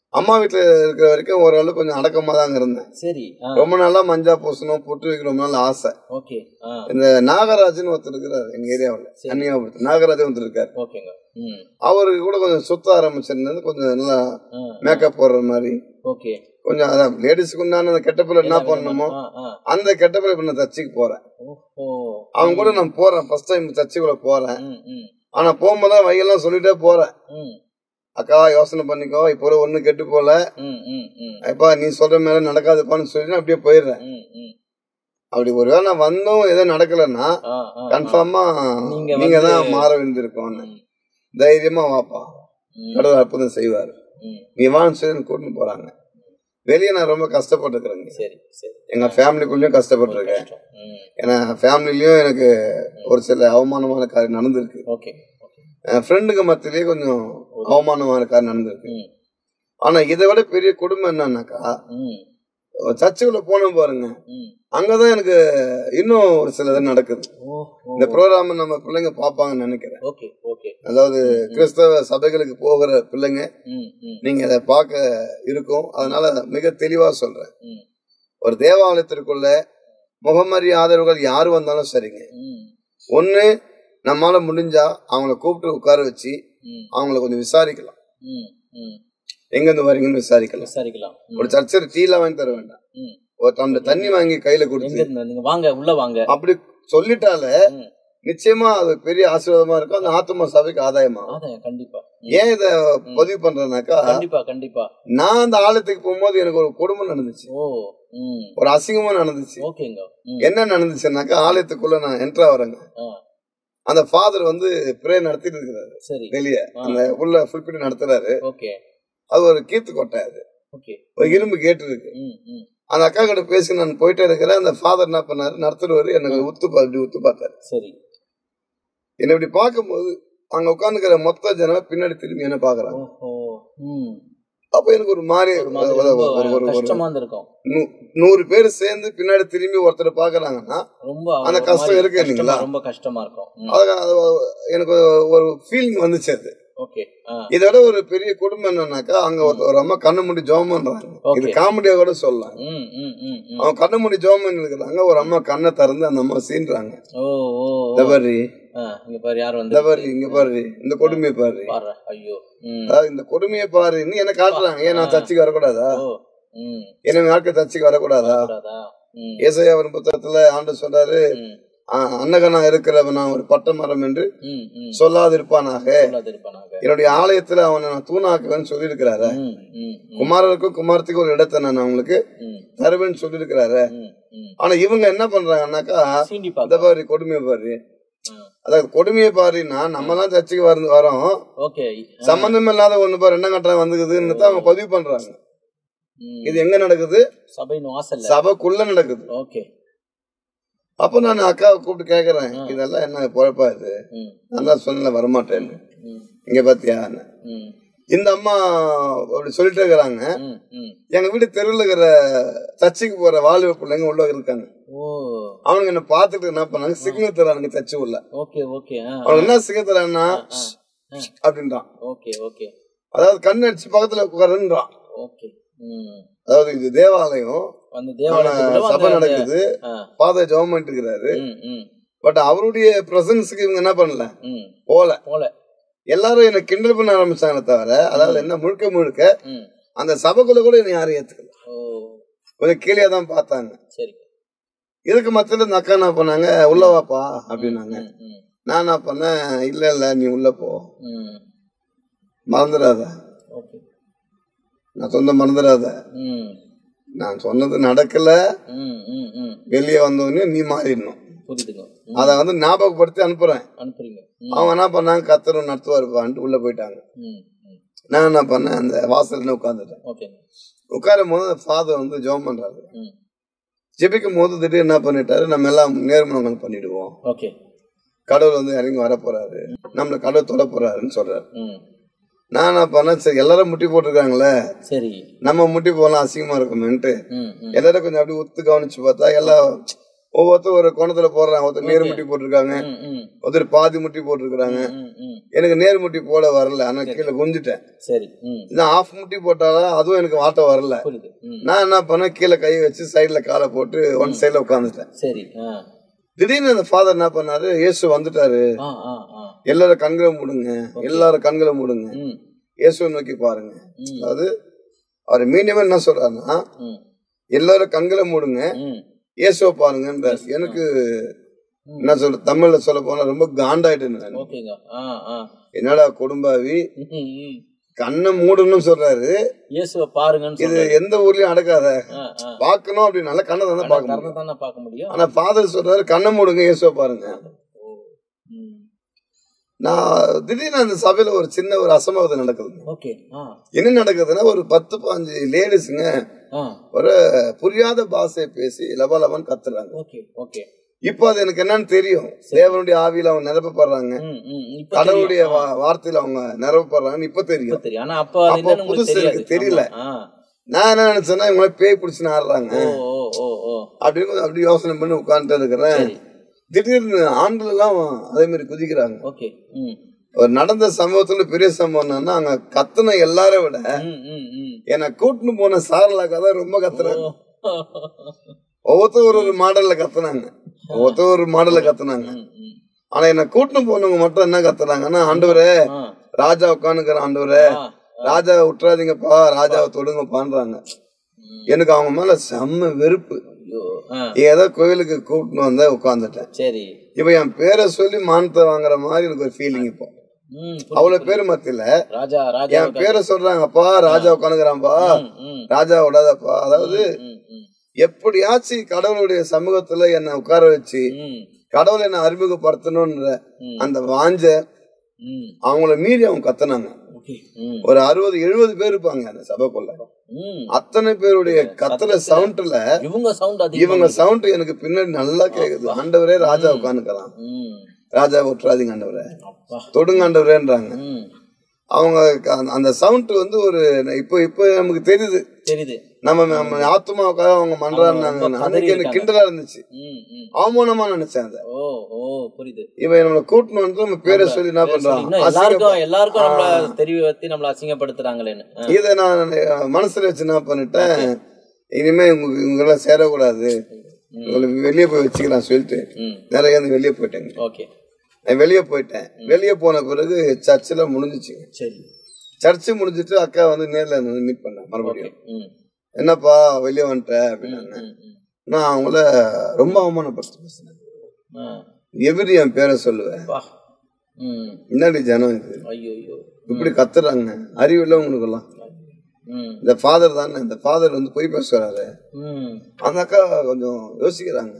அம்மா வீட்டுல இருக்கிற வரைக்கும் ஓரளவு கொஞ்சம் அடக்கமா தாங்க இருந்தேன் சரி ஆ ரொம்ப நாளா மஞ்சா பூசணும் பொட்டு வைக்க ரொம்ப நாள் ஆசை ஓகே ஆ இந்த நாகராஜன் ஒருத்தர் இருக்கிறார் எங்க ஏரியாவில் சரி. அந்நியாபுரத்து நாகராஜன் ஒருத்தர் இருக்காரு ஓகேங்க ம் அவருக்கு கூட கொஞ்சம் சுத்த ஆரம்பிச்சிருந்தது கொஞ்சம் நல்லா ஆ மேக்கப் போடுற மாதிரி ஓகே கொஞ்சம் அதான் லேடிஸுக்கு உண்டான அந்த கெட்டப்பில் என்ன பண்ணணுமோ ஆ ஆ அந்த கெட்டப்பில் இப்ப நான் சர்ச்சுக்கு போறேன் ஓஹோ அவங்க கூட நான் போறேன் ஃபர்ஸ்ட் டைம் சர்ச்சுக்குள்ள போறேன் ம் ம் ஆனா போகும்போது தான் வழியெல்லாம் சொல்லிட்டே போறேன் ம் அக்கா யோசனை பண்ணிக்கோ இப்போ ஒரு ஒண்ணு கெட்டு போல ம் ம் ம் அப்பா நீ சொல்ற மேல நடக்காதுப்பான்னு சொல்லி நான் அப்படியே போயிடுறேன் ம் ம் அப்படி ஒருவேளை நான் வந்தும் எதுவும் நடக்கலன்னா ஆ ஆ கன்ஃபார்மா நீங்க நீங்க வந்து- தான் மாற வேண்டியிருக்கோன்னு ம், தைரியமா வாப்பா ம், கடவுள் அற்புதம் செய்வார் ம். நீ வான்னு சொல்லி என்னை கூட்டிட்டு போறாங்க வெளியே நான் ரொம்ப கஷ்டப்பட்டுருக்கிறேங்க சரி சரி எங்க ஃபேமிலிக்குள்ளேயும் கஷ்டப்பட்டிருக்கேன் கஷ்டம். ம் ஏன்னா ஃபேமிலிலயும் எனக்கு ஒரு சில அவமானமான காரியம் நடந்திருக்கு ஓகே ஓகே என் ஃப்ரெண்டுங்க மத்தியிலேயே கொஞ்சம் அவமானமான காரியம் நடந்திருக்கு ம் ஆனா இதை விட பெரிய குடும்பம் என்னன்னாக்கா ம் சர்ச்சுக்குள்ள போனோம் பாருங்க ம் அங்கதான் எனக்கு இன்னும் ஒரு சில இது நடக்குது ஓ இந்த ப்ரோக்ராம் நம்ம பிள்ளைங்க பார்ப்பாங்கன்னு நினைக்கிறேன் ஓகே ஓகே அதாவது கிறிஸ்தவ சபைகளுக்கு போகிற பிள்ளைங்க ம் ம் நீங்க அதை பார்க்க இருக்கும் அதனால மிக தெளிவா சொல்றேன் ம் ஒரு தேவாலயத்திற்குள்ள முகமரியாதவர்கள் யார் வந்தாலும் சரிங்க ம் ஒண்ணு நம்மால முடிஞ்சா அவங்கள கூப்பிட்டு உட்கார வச்சு ம் அவங்கள கொஞ்சம் விசாரிக்கலாம் ம் ம் எங்க இருந்து வரீங்கன்னு விசாரிக்கலாம் விசாரிக்கலாம் ம், ஒரு சர்ச்சில் டீலாம் வாங்கி தர வேண்டாம் ம் ஒரு டம்ளர் தண்ணி வாங்கி கையில எங்க கொடுத்து இருந்து வந்தீங்க வாங்க உள்ள வாங்க அப்படி சொல்லிட்டாலே ம் நிச்சயமா அது பெரிய ஆசீர்வாதமா இருக்கும் அந்த ஆத்ம சபைக்கு ஆதாயமா அதான் கண்டிப்பா ம், ஏன் இத பதிவு பண்றேன்னாக்கா கண்டிப்பா கண்டிப்பா நான் அந்த ஆலயத்துக்கு போகும்போது எனக்கு ஒரு கொடுமை நடந்துச்சு ஓ ம் ஒரு அசிங்கமா நடந்துச்சு ஓகேங்க ம் என்ன நடந்துச்சுன்னாக்கா ஆலயத்துக்குள்ள நான் என்ட்ரா வரேங்க ஆ அந்த ஃபாதர் வந்து ப்ரே நடத்திட்டு இருக்கிறாரு சரி வெளியே ஆ. அந்த உள்ள ஃபுல்பிட் நடத்துறாரு ஓகே அது ஒரு கீத்து கொட்டை அது ஓகே ஒரு இரும்பு கேட்டு இருக்கு ம் ம் அந்த அக்கா கிட்ட பேசி நான் போயிட்டே இருக்கிறேன் அந்த ஃபாதர் என்ன பண்ணாரு நடத்துறவரு எனக்கு உத்து பா- இப்படி உத்து பார்த்தாரு சரி என்னை இப்படி பார்க்கும்போது அங்க உட்காந்துக்கிற மொத்த ஜனம் பின்னாடி திரும்பி என்ன பாக்குறாங்க ஓஹோ ம் அப்ப எனக்கு ஒரு மாதிரி ஒரு மாதிரி ஒரு- ரொம்ப ஒரு- ஒரு- ஒரு- கஷ்டமா இருந்திருக்கும் நூ- நூறு பேர் சேர்ந்து பின்னாடி திரும்பி ஒருத்தர் பாக்குறாங்கன்னா ரொம்ப அந்த ஒரு கஷ்டம் மாதிரி இருக்கு கஷ்டமா- இல்லைங்களா? ரொம்ப கஷ்டமா இருக்கும் ம், அது அது எனக்கு ஒரு ஃபீலிங் வந்துச்சு அது ஓகே ஆ இதை விட ஒரு பெரிய குடும்பம் என்னன்னாக்கா அங்க ஒரு ஒரு அம்மா கண்ணு மூடி ஜோம் பண்றாங்க Okay. இது காமெடியா கூட சொல்லலாம் ம் ம் ம் ம் அவன் கண்ணு மூடி ஜோம் பண்ணி இருக்கிறாங்க ஒரு அம்மா கண்ணை திறந்து அந்த அம்மா சீன்றாங்க ஓ ஓ ஓ. இந்த பாரு ஆ இங்க பாரு யார் வந்து இந்த பாரு இங்க பாரு இந்த கொடுமையை பாரு பாரு ஐயோ ம் அதாவது இந்த கொடுமையை பாரு நீ என்ன காட்டுறாங்க ஏன் நான் சர்ச்சைக்கு வரக்கூடாதா ஓ ம் என்ன நாட்கள் சர்ச்சைக்கு வரக்கூடாதா கூடாதா ம் ஏசையா ஒரு புத்தகத்துல ஆண்டு சொல்றாரு ம் "ஆ- அன்னகனா இருக்கிறவன் நான் ஒரு பட்ட மரம் என்று ம் ம் சொல்லாதிருப்பானாக சொல்லாதிருப்பானாக என்னுடைய ஆலயத்துல அவனை நான் தூணாக்குவேன்னு சொல்லியிருக்கிறாரு ம் ம் ம் குமாரருக்கும் குமாரத்துக்கும் ஒரு இடத்தை நான் அவங்களுக்கு ம் தருவேன்னு சொல்லியிருக்கிறாரு ம் ம் ஆனா இவங்க என்ன பண்றாங்கன்னாக்கா சீண்டி இந்த பார்க்க பாரு கொடுமையை பாரு ம். அதாவது கொடுமையை பாருன்னா நம்ம தான் சர்ச்சைக்கு வர வரோம் ஓகே சம்பந்தம் இல்லாத ஒண்ணு பாரு என்ன கட்டுறாங்க வந்துக்குதுன்னு தான் அவங்க பதிவு பண்றாங்க ம். இது எங்க நடக்குது சபை வாசல்ல சபைக்குள்ள நடக்குது ஓகே அப்ப நான் அக்காவை கூப்பிட்டு கேக்குறேன் இதெல்லாம் என்ன குழப்பா இது ம் நான் தான் சொன்னல வரமாட்டேன்னு ம் இங்க பாத்தியா ம் இந்த அம்மா அப்படி சொல்லிட்டு இருக்கிறாங்க ம் ம் எங்க வீட்டு தெருவில் இருக்கிற சர்ச்சுக்கு போற வாலிப பிள்ளைங்க உள்ள இருக்காங்க ஓ அவனுங்க என்ன பார்த்துட்டு என்ன பண்ணாங்க சிக்னல் தரானுங்க சர்ச்சு உள்ள ஓகே ஓகே ஆ அவன் என்ன சிக்னல் தரான்னா ஆ. அப்படின்றான் ஓகே ஓகே அதாவது கண் அடிச்சு பக்கத்துல உட்காருன்றான் ஓகே ம் அதாவது இது தேவாலயம் அந்த ஆனா, தேவாலயத்துக்குள்ள சபை வந்து அந்த- நடக்குது ஆ ஃபாதர் ஜெபம் பண்ணிட்டு இருக்கிறாரு ம் ம் பட் அவருடைய பிரசன்ஸுக்கு இவங்க என்ன பண்ணல ம் போல போல எல்லாரும் என்ன கிண்டல் பண்ண ஆரம்பிச்சாங்களே தவிர அதாவது என்ன முழுக்க முழுக்க ம் அந்த சபைக்குள்ள கூட என்னை யாரும் ஏத்துக்கல ஓ கொஞ்சம் கீழே தான் பார்த்தாங்க சரி இதுக்கு மத்தியில இந்த அக்கா என்ன பண்ணாங்க உள்ள வாப்பா அப்படின்னாங்க ம் ம் நான் என்ன பண்ணேன் இல்ல இல்ல நீ உள்ள போ ம் மறந்துடாத ஓகே நான் சொந்த மறந்துடாத ம் நான் சொன்னது நடக்கல ம் ம் ம் வெளியே வந்தோடனே நீ மாறிடணும் புரியுதுங்க ம், அதை வந்து ஞாபகப்படுத்தி அனுப்புறேன் அனுப்புறீங்க ம் அவங்க என்ன பண்ணாங்க கத்தரும் நடத்துவாருப்பான்ட்டு உள்ள போயிட்டாங்க ம் ம் நான் என்ன பண்ணேன் அந்த வாசல்ல உட்காந்துட்டேன் ஓகேங்க உட்காரும் போது ஃபாதர் வந்து ஜெபம் பண்றாரு ம் ஜெபிக்கும் போது திடீர்னு என்ன பண்ணிட்டாரு நம்ம எல்லாம் நேர்மணங்கள் பண்ணிடுவோம் ஓகே கடவுள் வந்து இறங்கி வர போறாரு நம்மள கடவுள் தொட போறாருன்னு சொல்றாரு ம் நான் என்ன பண்ணேன் சரி எல்லாரும் முட்டி போட்டிருக்காங்களே சரி நம்ம முட்டி போகலாம் அசிங்கமா இருக்குமேன்ட்டு ம் ம் எல்லாரும் கொஞ்சம் அப்படியே ஒத்து கவனிச்சு பார்த்தா எல்லாம் ஒவ்வொருத்தர் ஒரு கோணத்துல போடுறாங்க ஒருத்தர் நேர் முட்டி போட்டிருக்காங்க ம், ம், ஒருத்தர் பாதி முட்டி போட்டிருக்காங்க ம், ம். எனக்கு நேர் முட்டி போட வரல ஆனா கீழே குஞ்சிட்டேன் சரி ம் நான் ஆஃப் முட்டி போட்டாலும் அதுவும் எனக்கு வாட்ட வரல புரியுது ம் நான் என்ன பண்ணேன் கீழே கை வச்சு சைடுல காலை போட்டு ஒன் சைடுல உட்காந்துட்டேன் சரி ஆ திடீர்னு அந்த ஃபாதர் என்ன பண்ணாரு இயேசு வந்துட்டாரு ஆ ஆ ஆ எல்லாரும் கண்களை மூடுங்க எல்லாரும் கண்களை மூடுங்க ம் இயேசுவை நோக்கி பாருங்க ம். அதாவது அவர் மீண்டும் என்ன சொல்றாருன்னா ம் எல்லாரும் கண்களை மூடுங்க ம் இயேசுவை பாருங்கன்றார் எனக்கு என்ன சொல்ற தமிழ்ல சொல்ல போனா ரொம்ப காண்டாயிட்டேன் நான். ஓகேங்க ஆ ஆ என்னடா குடும்பாவி ம், ம். கண்ணை மூடணும்னு சொல்றாரு இயேசுவை பாருங்கன்னு இது சொல்றாரு. எந்த ஊர்லயும் அடக்காத ஆ ஆ பார்க்கணும் அப்படின்னால கண்ணை தான் பார்க்க முடியும் திறந்து தானே பார்க்க முடியும் ஆனா ஃபாதர் சொல்றாரு கண்ணை மூடுங்க இயேசுவை பாருங்க ஓ ம் நான் திடீர்னு அந்த சபையில ஒரு சின்ன ஒரு அசம்பாவிதம் நடக்குது ஓகே ஆ என்ன நடக்குதுன்னா ஒரு பத்து பாஞ்சு லேடிஸுங்க ஆ ஒரு புரியாத பாஷையை பேசி லப லபன்னு கத்துறாங்க ஓகே ஓகே இப்போ அது எனக்கு என்னன்னு தெரியும் தேவனுடைய ஆவியில அவங்க நிரப்பப்படுறாங்க ம் ம் இப்ப கடவுளுடைய தெரியும். வா- வார்த்தையில அவங்க நிரப்பப்படுறாங்கன்னு இப்ப இப்ப தெரியும் தெரியும் ஆனா அப்ப அது அப்போ என்னன்னு உங்களுக்கு புதுசு தெரியாது எனக்கு தெரியல. ஆமா. நான் என்ன நினைச்சேன்னா இவங்கள பேய் பிடிச்சுன்னு ஆடுறாங்க ஆ ஓ ஓ ஓ ஓ அப்படின்னு அப்படி யோசனை பண்ணி உட்காந்துட்டு இருக்கிறேன் சரி திடீர்னு ஆண்கள் எல்லாம் அதே மாதிரி குதிக்கிறாங்க ஓகே ம் ஒரு நடந்த சம்பவத்துல பெரிய சம்பவம் என்னன்னா அங்க கத்துன எல்லாரை விட ம் ம் ம் என்னை கூட்டின்னு போன சாரலாக்கா தான் ரொம்ப கத்துறாங்க ஓ. ஒவ்வொருத்தர் ஒரு ஒரு மாடல்ல கத்துனாங்க ஒவ்வொருத்தர் ஒரு மாடல்ல கத்துனாங்க ம், ம். ஆனா என்ன கூட்டின்னு போனவங்க மட்டும் என்ன கத்துறாங்கன்னா ஆண்டவரே ஆ, ராஜா உட்காந்துக்கிற ஆண்டவரே ஆ, ராஜாவை விட்டுறாதீங்கப்பா ராஜாவை தொடுங்கப்பான்றாங்க எனக்கு அவங்க மேல செம்ம வெறுப்பு ஐயோ ஆ, ஏதோ கோயிலுக்கு கூட்டின்னு வந்தா உட்காந்துட்டேன் சரி இப்ப என் பேரை சொல்லி மானத்தை வாங்குற மாதிரி எனக்கு ஒரு ஃபீலிங் இப்போ ம் புரியுது. அவ்வளவு பேர் மத்தியில ராஜா ராஜா என் பேரை சொல்றாங்கப்பா ராஜா உட்காந்துக்கிறான்ப்பா ம், ம், ராஜா விடாதப்பா அதாவது ம், ம், எப்படியாச்சும் கடவுளுடைய சமூகத்துல என்னை உட்கார வச்சு ம், கடவுளை என்ன அறிமுகப்படுத்தணும்ன்ற ம். அந்த வாஞ்ச ம். அவங்கள மீறி அவங்க கத்துனாங்க ஓகே ம், ஒரு அறுபது எழுபது பேர் இருப்பாங்க அந்த சபைக்குள்ள ம். அத்தனை பேருடைய கத்துற சவுண்ட்ல இவங்க சவுண்ட் அதிகம் இவங்க சவுண்ட் எனக்கு பின்னாடி நல்லா கேக்குது ஆண்டவரே ராஜா உட்காந்துக்கலாம் ம் ராஜா விட்டுறாதீங்க ஆண்டவரே அப்பா தொடுங்க ஆண்டவரேன்றாங்க ம் அவங்க க- அந்த சவுண்ட் வந்து ஒரு இப்போ இப்போ நமக்கு தெரியுது தெரியுது நம்ம நம்ம ஆத்மாவுக்காக அவங்க மன்றாடினாங்க ரொம்ப அன்னைக்கு எனக்கு கிண்டலா இருந்துச்சு ம் ம் அவமானமா நினைச்சேன் அதை ஓ ஓ புரியுது இவன் நம்மளை கூட்டணும் வந்து நம்ம பேரை சொல்லி என்ன பண்றான் இன்னும் எல்லாருக்கும் எல்லாருக்கும் நம்மள தெரிவித்து நம்மள அசிங்கப்படுத்துறாங்களேன்னு ஆ, இதை நான் மனசுல வச்சு என்ன பண்ணிட்டேன் இனிமே இவங்க இவங்கெல்லாம் சேரக்கூடாது இவங்களை வெளியே போய் வச்சுக்கலாம் சொல்லிட்டு ம் நிறைய இருந்து வெளியே போயிட்டேங்க ஓகே நான் வெளியே போயிட்டேன் வெளியே போன பிறகு சர்ச்சில் முடிஞ்சிச்சுங்க சரி சர்ச்சு முடிஞ்சிட்டு அக்கா வந்து நேர்ல வந்து மீட் பண்ணேன் ஓகே மறுபடியும் ம் என்னப்பா வெளியே வந்துட்ட அப்படின்னாங்க ம் ம் நான் அவங்கள ரொம்ப அவமானப்படுத்தி பேசினேன் ஆ எவரி என் பேரை சொல்லுவேன் வா ம் முன்னாடி ஜனம் இது ஐயோ ஐயோ இப்படி கத்துறாங்க அறிவு இல்லை உங்களுக்கெல்லாம் ம் இந்த ஃபாதர் தானே இந்த ஃபாதர் வந்து பொய் பேசுறாரு ம் அந்த அக்கா கொஞ்சம் யோசிக்கிறாங்க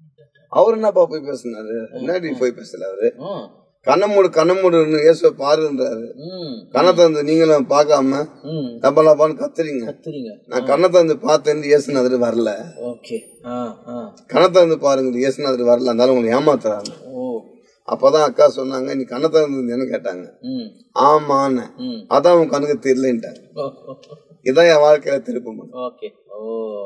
அவர் என்னப்பா போய் பேசினாரு முன்னாடி போய் பேசல அவரு ஆ கண்ணமூடு கண்ணமூடுன்னு இயேசுவை பாருன்றாரு ம் கண்ணத்தை வந்து நீங்களும் பார்க்காம ம் டப்பலாப்பான்னு கத்துறீங்க கத்துறீங்க நான் கண்ணத்தை வந்து பார்த்தேன் இயேசுநாதர் வரல ஓகே ஆ ஆ கண்ணத்தை வந்து பாருங்க இயேசுநாதர் வரல இருந்தாலும் உங்களை ஏமாத்துறாங்க ஓ அப்பதான் அக்கா சொன்னாங்க நீ கண்ணத்தை வந்து கேட்டாங்க ம் ஆமான்னு ம் அதான் உன் கண்ணுக்கு தெரியலன்ட்டாங்க ஓ ஓ, இதான் என் வாழ்க்கையில திருப்பம் ஓகே ஓ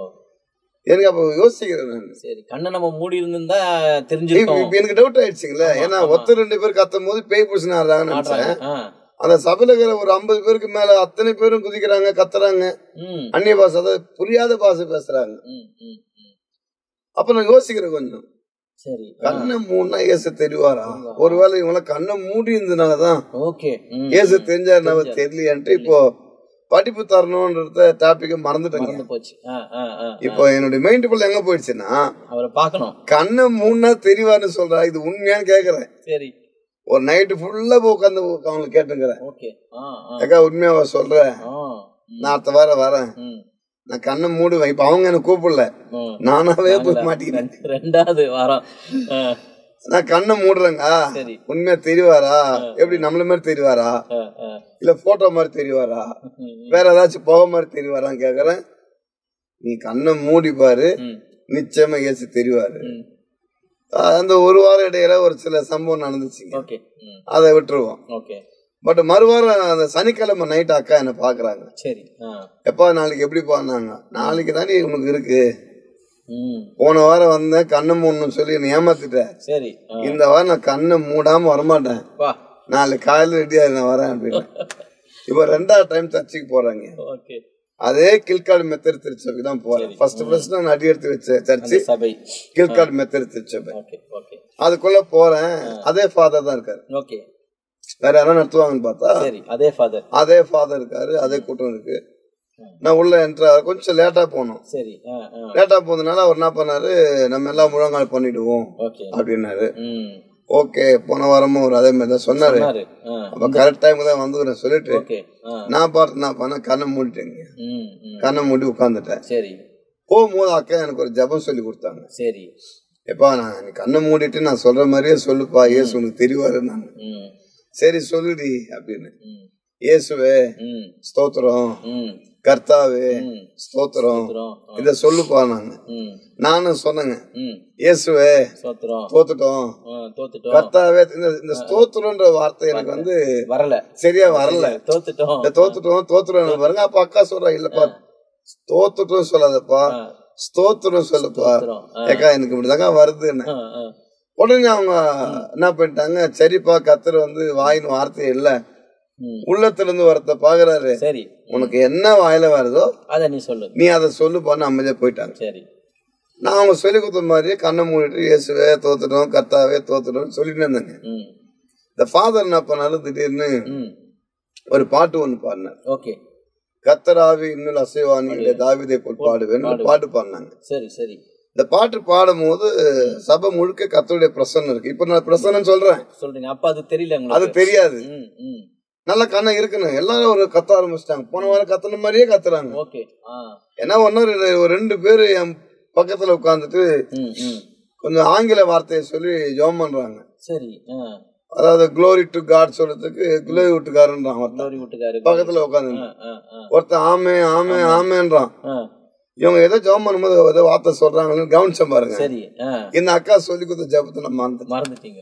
எனக்கு அப்ப யோசிக்கிறேன் நான் சரி கண்ணை நம்ம மூடி இருந்திருந்தா இப்ப தெரிஞ்சிருக்கோம் இப்ப எனக்கு டவுட் ஆயிடுச்சுங்களே ஏன்னா ஒருத்தர் ரெண்டு பேர் கத்தும் போது பேய் பிடிச்சுன்னு ஆடுறாங்கன்னு நினைச்சேன் ஆடுறாங்க. ஆ அந்த சபையில இருக்கிற ஒரு ஐம்பது பேருக்கு மேல அத்தனை பேரும் குதிக்கிறாங்க கத்துறாங்க ம் அந்நிய பாஷை அதாவது புரியாத பாஷை பேசுறாங்க ம் ம் ம். அப்ப நான் யோசிக்கிறேன் கொஞ்சம் சரி கண்ணை மூடினா இயேசு தெரிவாரா ஒருவேளை இவங்கள கண்ணை மூடி இருந்தனாலதான் ஓகே ம் இயேசு தெரிஞ்சாரு நம்ம தெரியலையான்ட்டு இப்போ படிப்பு தரணும்ன்றத டாபிக்க மறந்துட்டேங்க மறந்து போச்சு ஆ ஆ ஆ இப்போ என்னுடைய மைண்ட் எங்க போயிடுச்சுன்னா அவரை பார்க்கணும் கண்ணை மூணா தெரிவார்னு சொல்றா இது உண்மையான்னு கேக்குறேன் சரி ஒரு நைட்டு ஃபுல்லா போய் உட்காந்து அவங்களை கேட்டுங்கிறேன் ஓகே ஆ ஆ அக்கா உண்மையாவா சொல்றேன் ஆ நான் அடுத்த வாரம் வரேன் ம் நான் கண்ணை மூடுவேன் இப்ப அவங்க என்ன கூப்பிடல ம். நானாவே போய் மாட்டிக்கிறேன் ரெண்டு- ரெண்டாவது வாரம் ஆ, நான் கண்ணை மூடுறேங்க சரி உண்மையா தெரிவாரா எப்படி நம்மள மாதிரி தெரிவாரா ஆ, ஆ. இல்ல போட்டோ மாதிரி தெரிவாரா ம், வேற ஏதாச்சும் போக மாதிரி தெரிவாரான்னு கேக்குறேன் நீ கண்ணை மூடி பாரு ம், நிச்சயமா இயேசு தெரிவாரு ம். அஹ் அந்த ஒரு வாரம் இடையில ஒரு சில சம்பவம் நடந்துச்சுங்க ஓகே ம் அதை விட்டுருவோம் ஓகே பட் மறுவாரம் அந்த சனிக்கிழமை நைட் அக்கா என்ன பாக்குறாங்க சரி ஆ எப்பா நாளைக்கு எப்படி பண்ணாங்க நாளைக்கு தானே உனக்கு இருக்கு ம் போன வாரம் வந்தேன் கண்ணை மூடணும்னு சொல்லி என்னை ஏமாத்திட்டேன் சரி ஆ. இந்த வாரம் நான் கண்ணை மூடாம வரமாட்டேன் வா நாளைக்கு காலையில் ரெடியா நான் வரேன் அப்படின்னு இப்போ ரெண்டாவது டைம் சர்ச்சுக்கு போறாங்க ஓகே அதே கில்காடு மெத்தட் திருச்சபைக்கு தான் போறேன் ஃபர்ஸ்ட் ஃபர்ஸ்ட் நான் அடி எடுத்து வச்ச சர்ச்சு சபை கில்காடு மெத்தட் திருச்சபை ஓகே ஓகே அதுக்குள்ள போறேன் அதே ஃபாதர் தான் இருக்காரு ஓகே வேற யாரும் நடத்துவாங்கன்னு பார்த்தா சரி அதே ஃபாதர் அதே ஃபாதர் இருக்காரு அதே கூட்டம் இருக்கு நான் உள்ள என்ட்ரா கொஞ்சம் லேட்டா போனோம் சரி ஆ ஆ லேட்டா போனதுனால அவர் என்ன பண்ணாரு நம்ம எல்லாம் முழங்கால் பண்ணிடுவோம் ஓகே அப்படின்னாரு ம் ஓகே போன வாரமும் ஒரு அதே மாதிரி தான் சொன்னாரு சொன்னாரு ஆ அப்ப கரெக்ட் டைமுக்கு தான் வந்து சொல்லிட்டு ஓகே ஆ நான் பார்த்து நான் பண்ண கண்ணை மூடிட்டேங்க ம் ம் கண்ணை மூடி உட்காந்துட்டேன் சரி போகும்போது அக்கா எனக்கு ஒரு ஜெபம் சொல்லி கொடுத்தாங்க சரி எப்பா நான் நீ கண்ணை மூடிட்டு நான் சொல்ற மாதிரியே சொல்லுப்பா இயேசு உனக்கு தெரிவாரு நான் ம் சரி சொல்லுடி அப்படின்னு ம் இயேசுவே ம் ஸ்தோத்திரம் ம் கர்த்தாவே ம் ஸ்தோத்திரம் சோத்திரம் ஆ. இத சொல்லுப்பா நாங்க ம் நானும் சொன்னேங்க ம் இயேசுவே சோத்திரம் தோத்துட்டோம் ஆ, தோத்துட்டோம் கர்த்தாவே இந்த இந்த ஸ்தோத்திரம்ன்ற வார்த்தை எனக்கு வந்து வரல சரியா வரல தோத்துட்டோம் இந்த தோத்துட்டோம் தோத்துட்டோம் பாருங்க அப்ப அக்கா சொல்றா இல்லப்பா தோத்துட்டோம் சொல்லாதப்பா ஆ, ஸ்தோத்திரம் சொல்லுப்பா சோத்திரம் ஆ, ஏக்கா எனக்கு இப்படிதாங்க வருதுன்னு ஆ, ஆ. உடனே அவங்க என்ன பண்ணிட்டாங்க சரிப்பா கத்தர் வந்து வாயின் வார்த்தை இல்ல ம். உள்ளத்துல இருந்து வரத்த பாக்குறாரு சரி உனக்கு என்ன வாயில வருதோ அத நீ சொல்லு நீ அதை சொல்லுப்பான்னு அமைதியா போயிட்டாங்க சரி நான் அவங்க சொல்லி கொடுத்த மாதிரியே கண்ணை மூடிட்டு இயேசுவே தோத்துட்டோம் கர்த்தாவே தோத்துட்டோம் சொல்லிட்டு இருந்தேங்க ம் இந்த ஃபாதர் என்ன பண்ணாலும் திடீர்னு ம் ஒரு பாட்டு ஒண்ணு பாடினார் ஓகே கத்தராவி இன்னும் அசைவானி தாவிதை போல் பாடுவேன்னு ஒரு பாட்டு பாடினாங்க சரி சரி இந்த பாட்டு பாடும் போது சபை முழுக்க கத்தருடைய பிரசன்னம் இருக்கு இப்ப நான் பிரசன்னம் சொல்றேன் சொல்றீங்க அப்ப அது தெரியல அது உங்களுக்கு தெரியாது ம் ம் நல்ல கண்ணம் இருக்கணும் எல்லாரும் ஒரு கத்த ஆரம்பிச்சிட்டாங்க போன வாரம் கத்துன மாதிரியே கத்துறாங்க ஓகே ஆ ஏன்னா ஒன்னும் ஒரு ரெண்டு பேரு என் பக்கத்துல உட்காந்துட்டு ம் ம் கொஞ்சம் ஆங்கில வார்த்தையை சொல்லி ஜெபம் பண்றாங்க சரி ஆ அதாவது க்ளோரி டு காட் சொல்றதுக்கு க்ளோரி விட்டுக்காருன்றான் ஒருத்தன் லோரி வீட்டுக்காரு பக்கத்துல உட்காந்து ஆ ஆ ஆ ஒருத்தன் ஆமே ஆமே ஆமேன்றான் ஆ இவங்க ஏதோ ஜெபம் பண்ணும்போது ஏதோ வார்த்தை சொல்றாங்கன்னு கவனிச்சேன் பாருங்க சரி ஆ இந்த அக்கா சொல்லி கொடுத்த ஜெபத்தை நான் மறந்துட்டேன் மறந்துட்டீங்க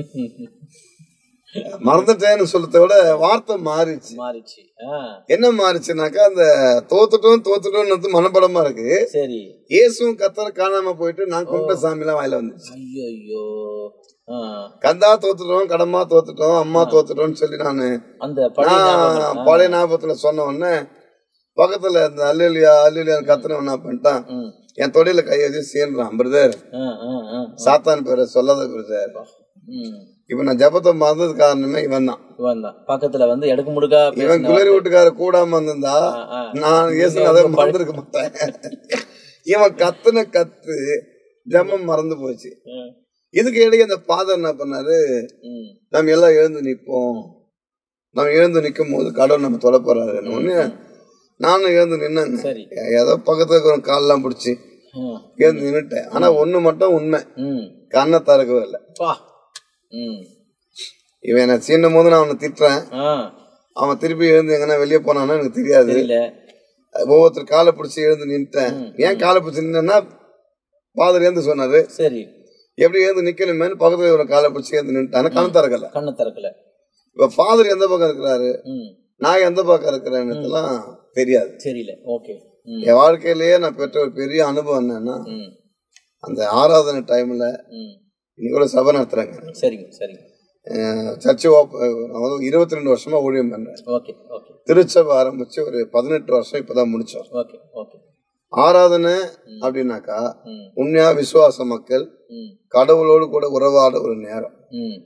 மறந்துட்டேன்னு சொல்றத விட வார்த்தை மாறிச்சு மாறிச்சு ஆ என்ன மாறிச்சுனாக்கா அந்த தோத்துட்டோம் தோத்துட்டோம்னு மனப்படமா இருக்கு சரி இயேசுவும் கத்தர காணாம போயிட்டு நான் கும்பிட்ட சாமி எல்லாம் வாயில வந்துச்சு ஐயோ ஐயோ ஆ கந்தா தோத்துட்டோம் கடமா தோத்துட்டோம் அம்மா தோத்துட்டோம்னு சொல்லி நானு அந்த பழைய ஞாபகம். நான் பழைய ஞாபகத்துல சொன்ன உடனே பக்கத்துல இந்த அல்லியா அல்லியா கத்துன என்ன பண்ணிட்டான் ம் என் தொடையில கை வச்சு சேர்றான் பிரதர் ஆ ஆ ஆ சாத்தான் பேரை சொல்லாத பிரதர் ம் இப்ப நான் ஜெபத்தை மறந்தது காரணமே இவன் தான் இவன் தான் பக்கத்துல வந்து எடுக்க முடுக்கா இவன் பேசின குளிர் வீட்டுக்கார கூடாம வந்திருந்தா ஆ, ஆ. நான் இயேசு அதை மறந்துருக்க மாட்டேன் இவன் கத்துன கத்து ஜெபம் மறந்து போச்சு ஆ, இதுக்கு இடையே அந்த பாதர் என்ன பண்ணாரு ம் நம்ம எல்லாம் எழுந்து நிப்போம் நம்ம எழுந்து நிக்கும் போது கடவுள் நம்ம தொலை போறாரு ஒண்ணு நானும் எழுந்து நின்னேங்க சரி ஏதோ பக்கத்துல இருக்கிற கால்லாம் பிடிச்சி ஆ, எழுந்து நின்னுட்டேன் ஆனா ஒண்ணு மட்டும் உண்மை ம் கண்ணை திறக்கவே இல்லை பா ம் இவன் என்ன சீண்டும் போது நான் அவனை திட்டுறேன் ஆ அவன் திருப்பி எழுந்து எங்கன்னா வெளியே போனான்னா எனக்கு தெரியாது தெரியல ஒவ்வொருத்தர் காலை பிடிச்சி எழுந்து நின்ட்டேன் ஏன் காலை பிடிச்சி நின்னா பாதர் எழுந்து சொன்னாரு சரி எப்படி எழுந்து நிக்கணுமேனு பக்கத்துல ஒரு காலை பிடிச்சி எழுந்து நின்ட்டான கண் திறக்கல கண்ணை திறக்கல இப்ப ஃபாதர் எந்த பக்கம் இருக்கிறாரு ம் நான் எந்த பக்கம் இருக்கிறேன்னு தெரியாது தெரியல ஓகே ம் என் வாழ்க்கையிலேயே நான் பெற்ற ஒரு பெரிய அனுபவம் என்னன்னா ம் அந்த ஆராதனை டைம்ல ம் இன்னைக்கு கூட சபை நடத்துறாங்க சரிங்க சரிங்க சர்ச்சு நான் வந்து இருபத்தி ரெண்டு வருஷமா ஊழியம் பண்றேன் ஓகே ஓகே திருச்சபை ஆரம்பிச்சு ஒரு பதினெட்டு வருஷம் இப்பதான் முடிச்சோம் ஓகே ஓகே ஆராதனை அப்படின்னாக்கா ம் உண்மையா விசுவாச மக்கள் ம் கடவுளோடு கூட உறவாட ஒரு நேரம் ம்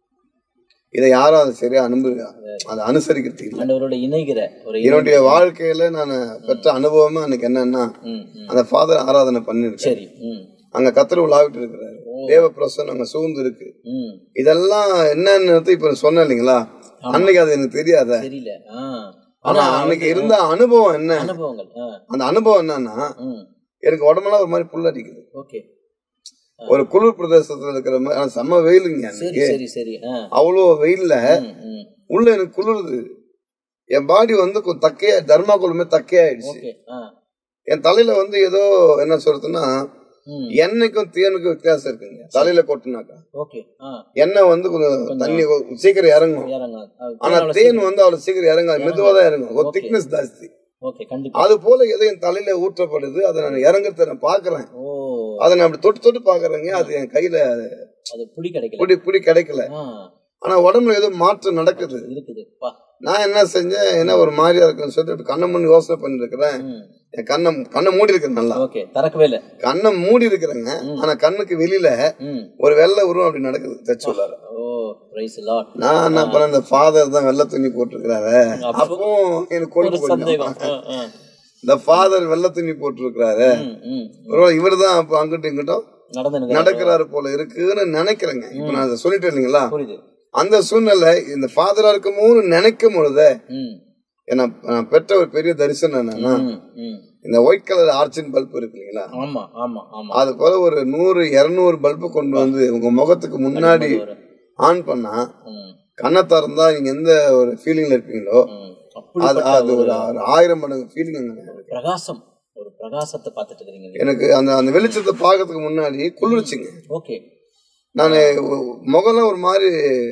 இதை யாரும் அதை சரியா அனுபவி அதை அனுசரிக்கிறது இல்லை ஆண்டவரோட இணைகிற ஒரு இணை- என்னுடைய வாழ்க்கையில நான் பெற்ற அனுபவமா எனக்கு என்னன்னா ம் ம் அந்த ஃபாதர் ஆராதனை பண்ணிருக்கேன் சரி ம் அங்க கத்திர உலாவிட்டு இருக்கிறாரு தேவ பிரசன் அங்க சூழ்ந்து இருக்கு ம் இதெல்லாம் என்னன்னு இப்ப சொன்னேன் இல்லைங்களா அன்னைக்கு அது எனக்கு தெரியாத தெரியல ஆ ஆனா அன்னைக்கு இருந்த அனுபவம் என்ன அனுபவங்கள் ஆ அந்த அனுபவம் என்னன்னா ம் எனக்கு உடம்பெல்லாம் ஒரு மாதிரி புல்லடிக்குது ஓகே ஒரு குளிர் பிரதேசத்துல இருக்கிற மாதிரி ஆனா செம்ம வெயிலுங்க சரி அன்னைக்கு சரி சரி ஆ அவ்வளோ வெயில்ல ம் ம் உள்ள எனக்கு குளிருது என் பாடி வந்து கொஞ்சம் தக்கையா தர்மாக்குளுமே தக்கையாயிடுச்சு ஓகே ஆ என் தலையில வந்து ஏதோ என்ன சொல்றதுன்னா ம் எண்ணெய்க்கும் தேனுக்கும் வித்தியாசம் இருக்குங்க தலையில கொட்டினாக்கா ஓகே ஆ எண்ணெய் வந்து கொஞ்சம் தண்ணி கொ- சீக்கிரம் இறங்கும் இறங்க ஆனா தேன் வந்து அவ்வளவு சீக்கிரம் இறங்காது மெதுவா தான் இறங்கும் ஒரு திக்னஸ் ஜாஸ்தி ஓகே கண்டிப்பா அது போல ஏதோ என் தலையில ஊற்றப்படுது அதை நான் இறங்குறத நான் பாக்குறேன் ஓ அதை நான் அப்படி தொட்டு தொட்டு பாக்குறேங்க அது என் கையில அது புடி கிடைக்கல புடி புடி கிடைக்கல ஆ, ஆனா உடம்புல ஏதோ மாற்றம் நடக்குது இருக்குது பா நான் என்ன செஞ்சேன் என்ன ஒரு மாதிரியா இருக்குன்னு சொல்லிட்டு இப்படி கண்ணை மூடி யோசனை பண்ணிட்டு இருக்கிறேன் ம் என் கண்ணை கண்ணை மூடி இருக்கிறேன் நல்லா ஓகே திறக்கவே இல்லை கண்ணை மூடி இருக்கிறேங்க ஆனா கண்ணுக்கு வெளியில ம் ஒரு வெள்ளை உருவம் அப்படி நடக்குது தச்சு உள்ளார ஓ பிரைஸ் லாட் நான் என்ன பண்ண இந்த ஃபாதர் தான் வெள்ளை துணி போட்டிருக்கிறாரு அப்பவும் எனக்கு கொழுப்பு ஒரு சந்தேகம் கொஞ்சம் ஆ, ஆ. இந்த ஃபாதர் வெள்ளை துணி போட்டிருக்கிறாரு ம், ம். ஒருவேளை இவர் தான் அப்ப அங்கிட்டும் இங்கிட்டும் நடந்து நடக்கிறாரு போல இருக்குன்னு நினைக்கிறேங்க இப்ப நான் அதை சொல்லிட்டேன் இல்லைங்களா புரியுது அந்த சூழ்நிலை இந்த ஃபாதரா இருக்குமோன்னு நினைக்கும் பொழுது ம் ஏன்னா நான் பெற்ற ஒரு பெரிய தரிசனம் என்னன்னா ம், ம். இந்த ஒயிட் கலர் ஆர்ச்சின் பல்ப் இருக்கு இல்லைங்களா ஆமா ஆமா ஆமா அது போல ஒரு நூறு இருநூறு பல்பு கொண்டு வந்து உங்க முகத்துக்கு முன்னாடி ஆன் பண்ணா ம், கண்ணை திறந்தா நீங்க எந்த ஒரு ஃபீலிங்ல இருப்பீங்களோ ம். அது அப்படிப்பட்ட அது ஒரு ஒரு ஆயிரம் மடங்கு ஃபீலிங் பிரகாசம் ஒரு பிரகாசத்தை பார்த்துட்டு இருக்கிறீங்க எனக்கு அந்த அந்த வெளிச்சத்தை பார்க்கறதுக்கு முன்னாடி குளிர்ச்சிங்க ஓகே நான் முகம்லாம் ஒரு மாதிரி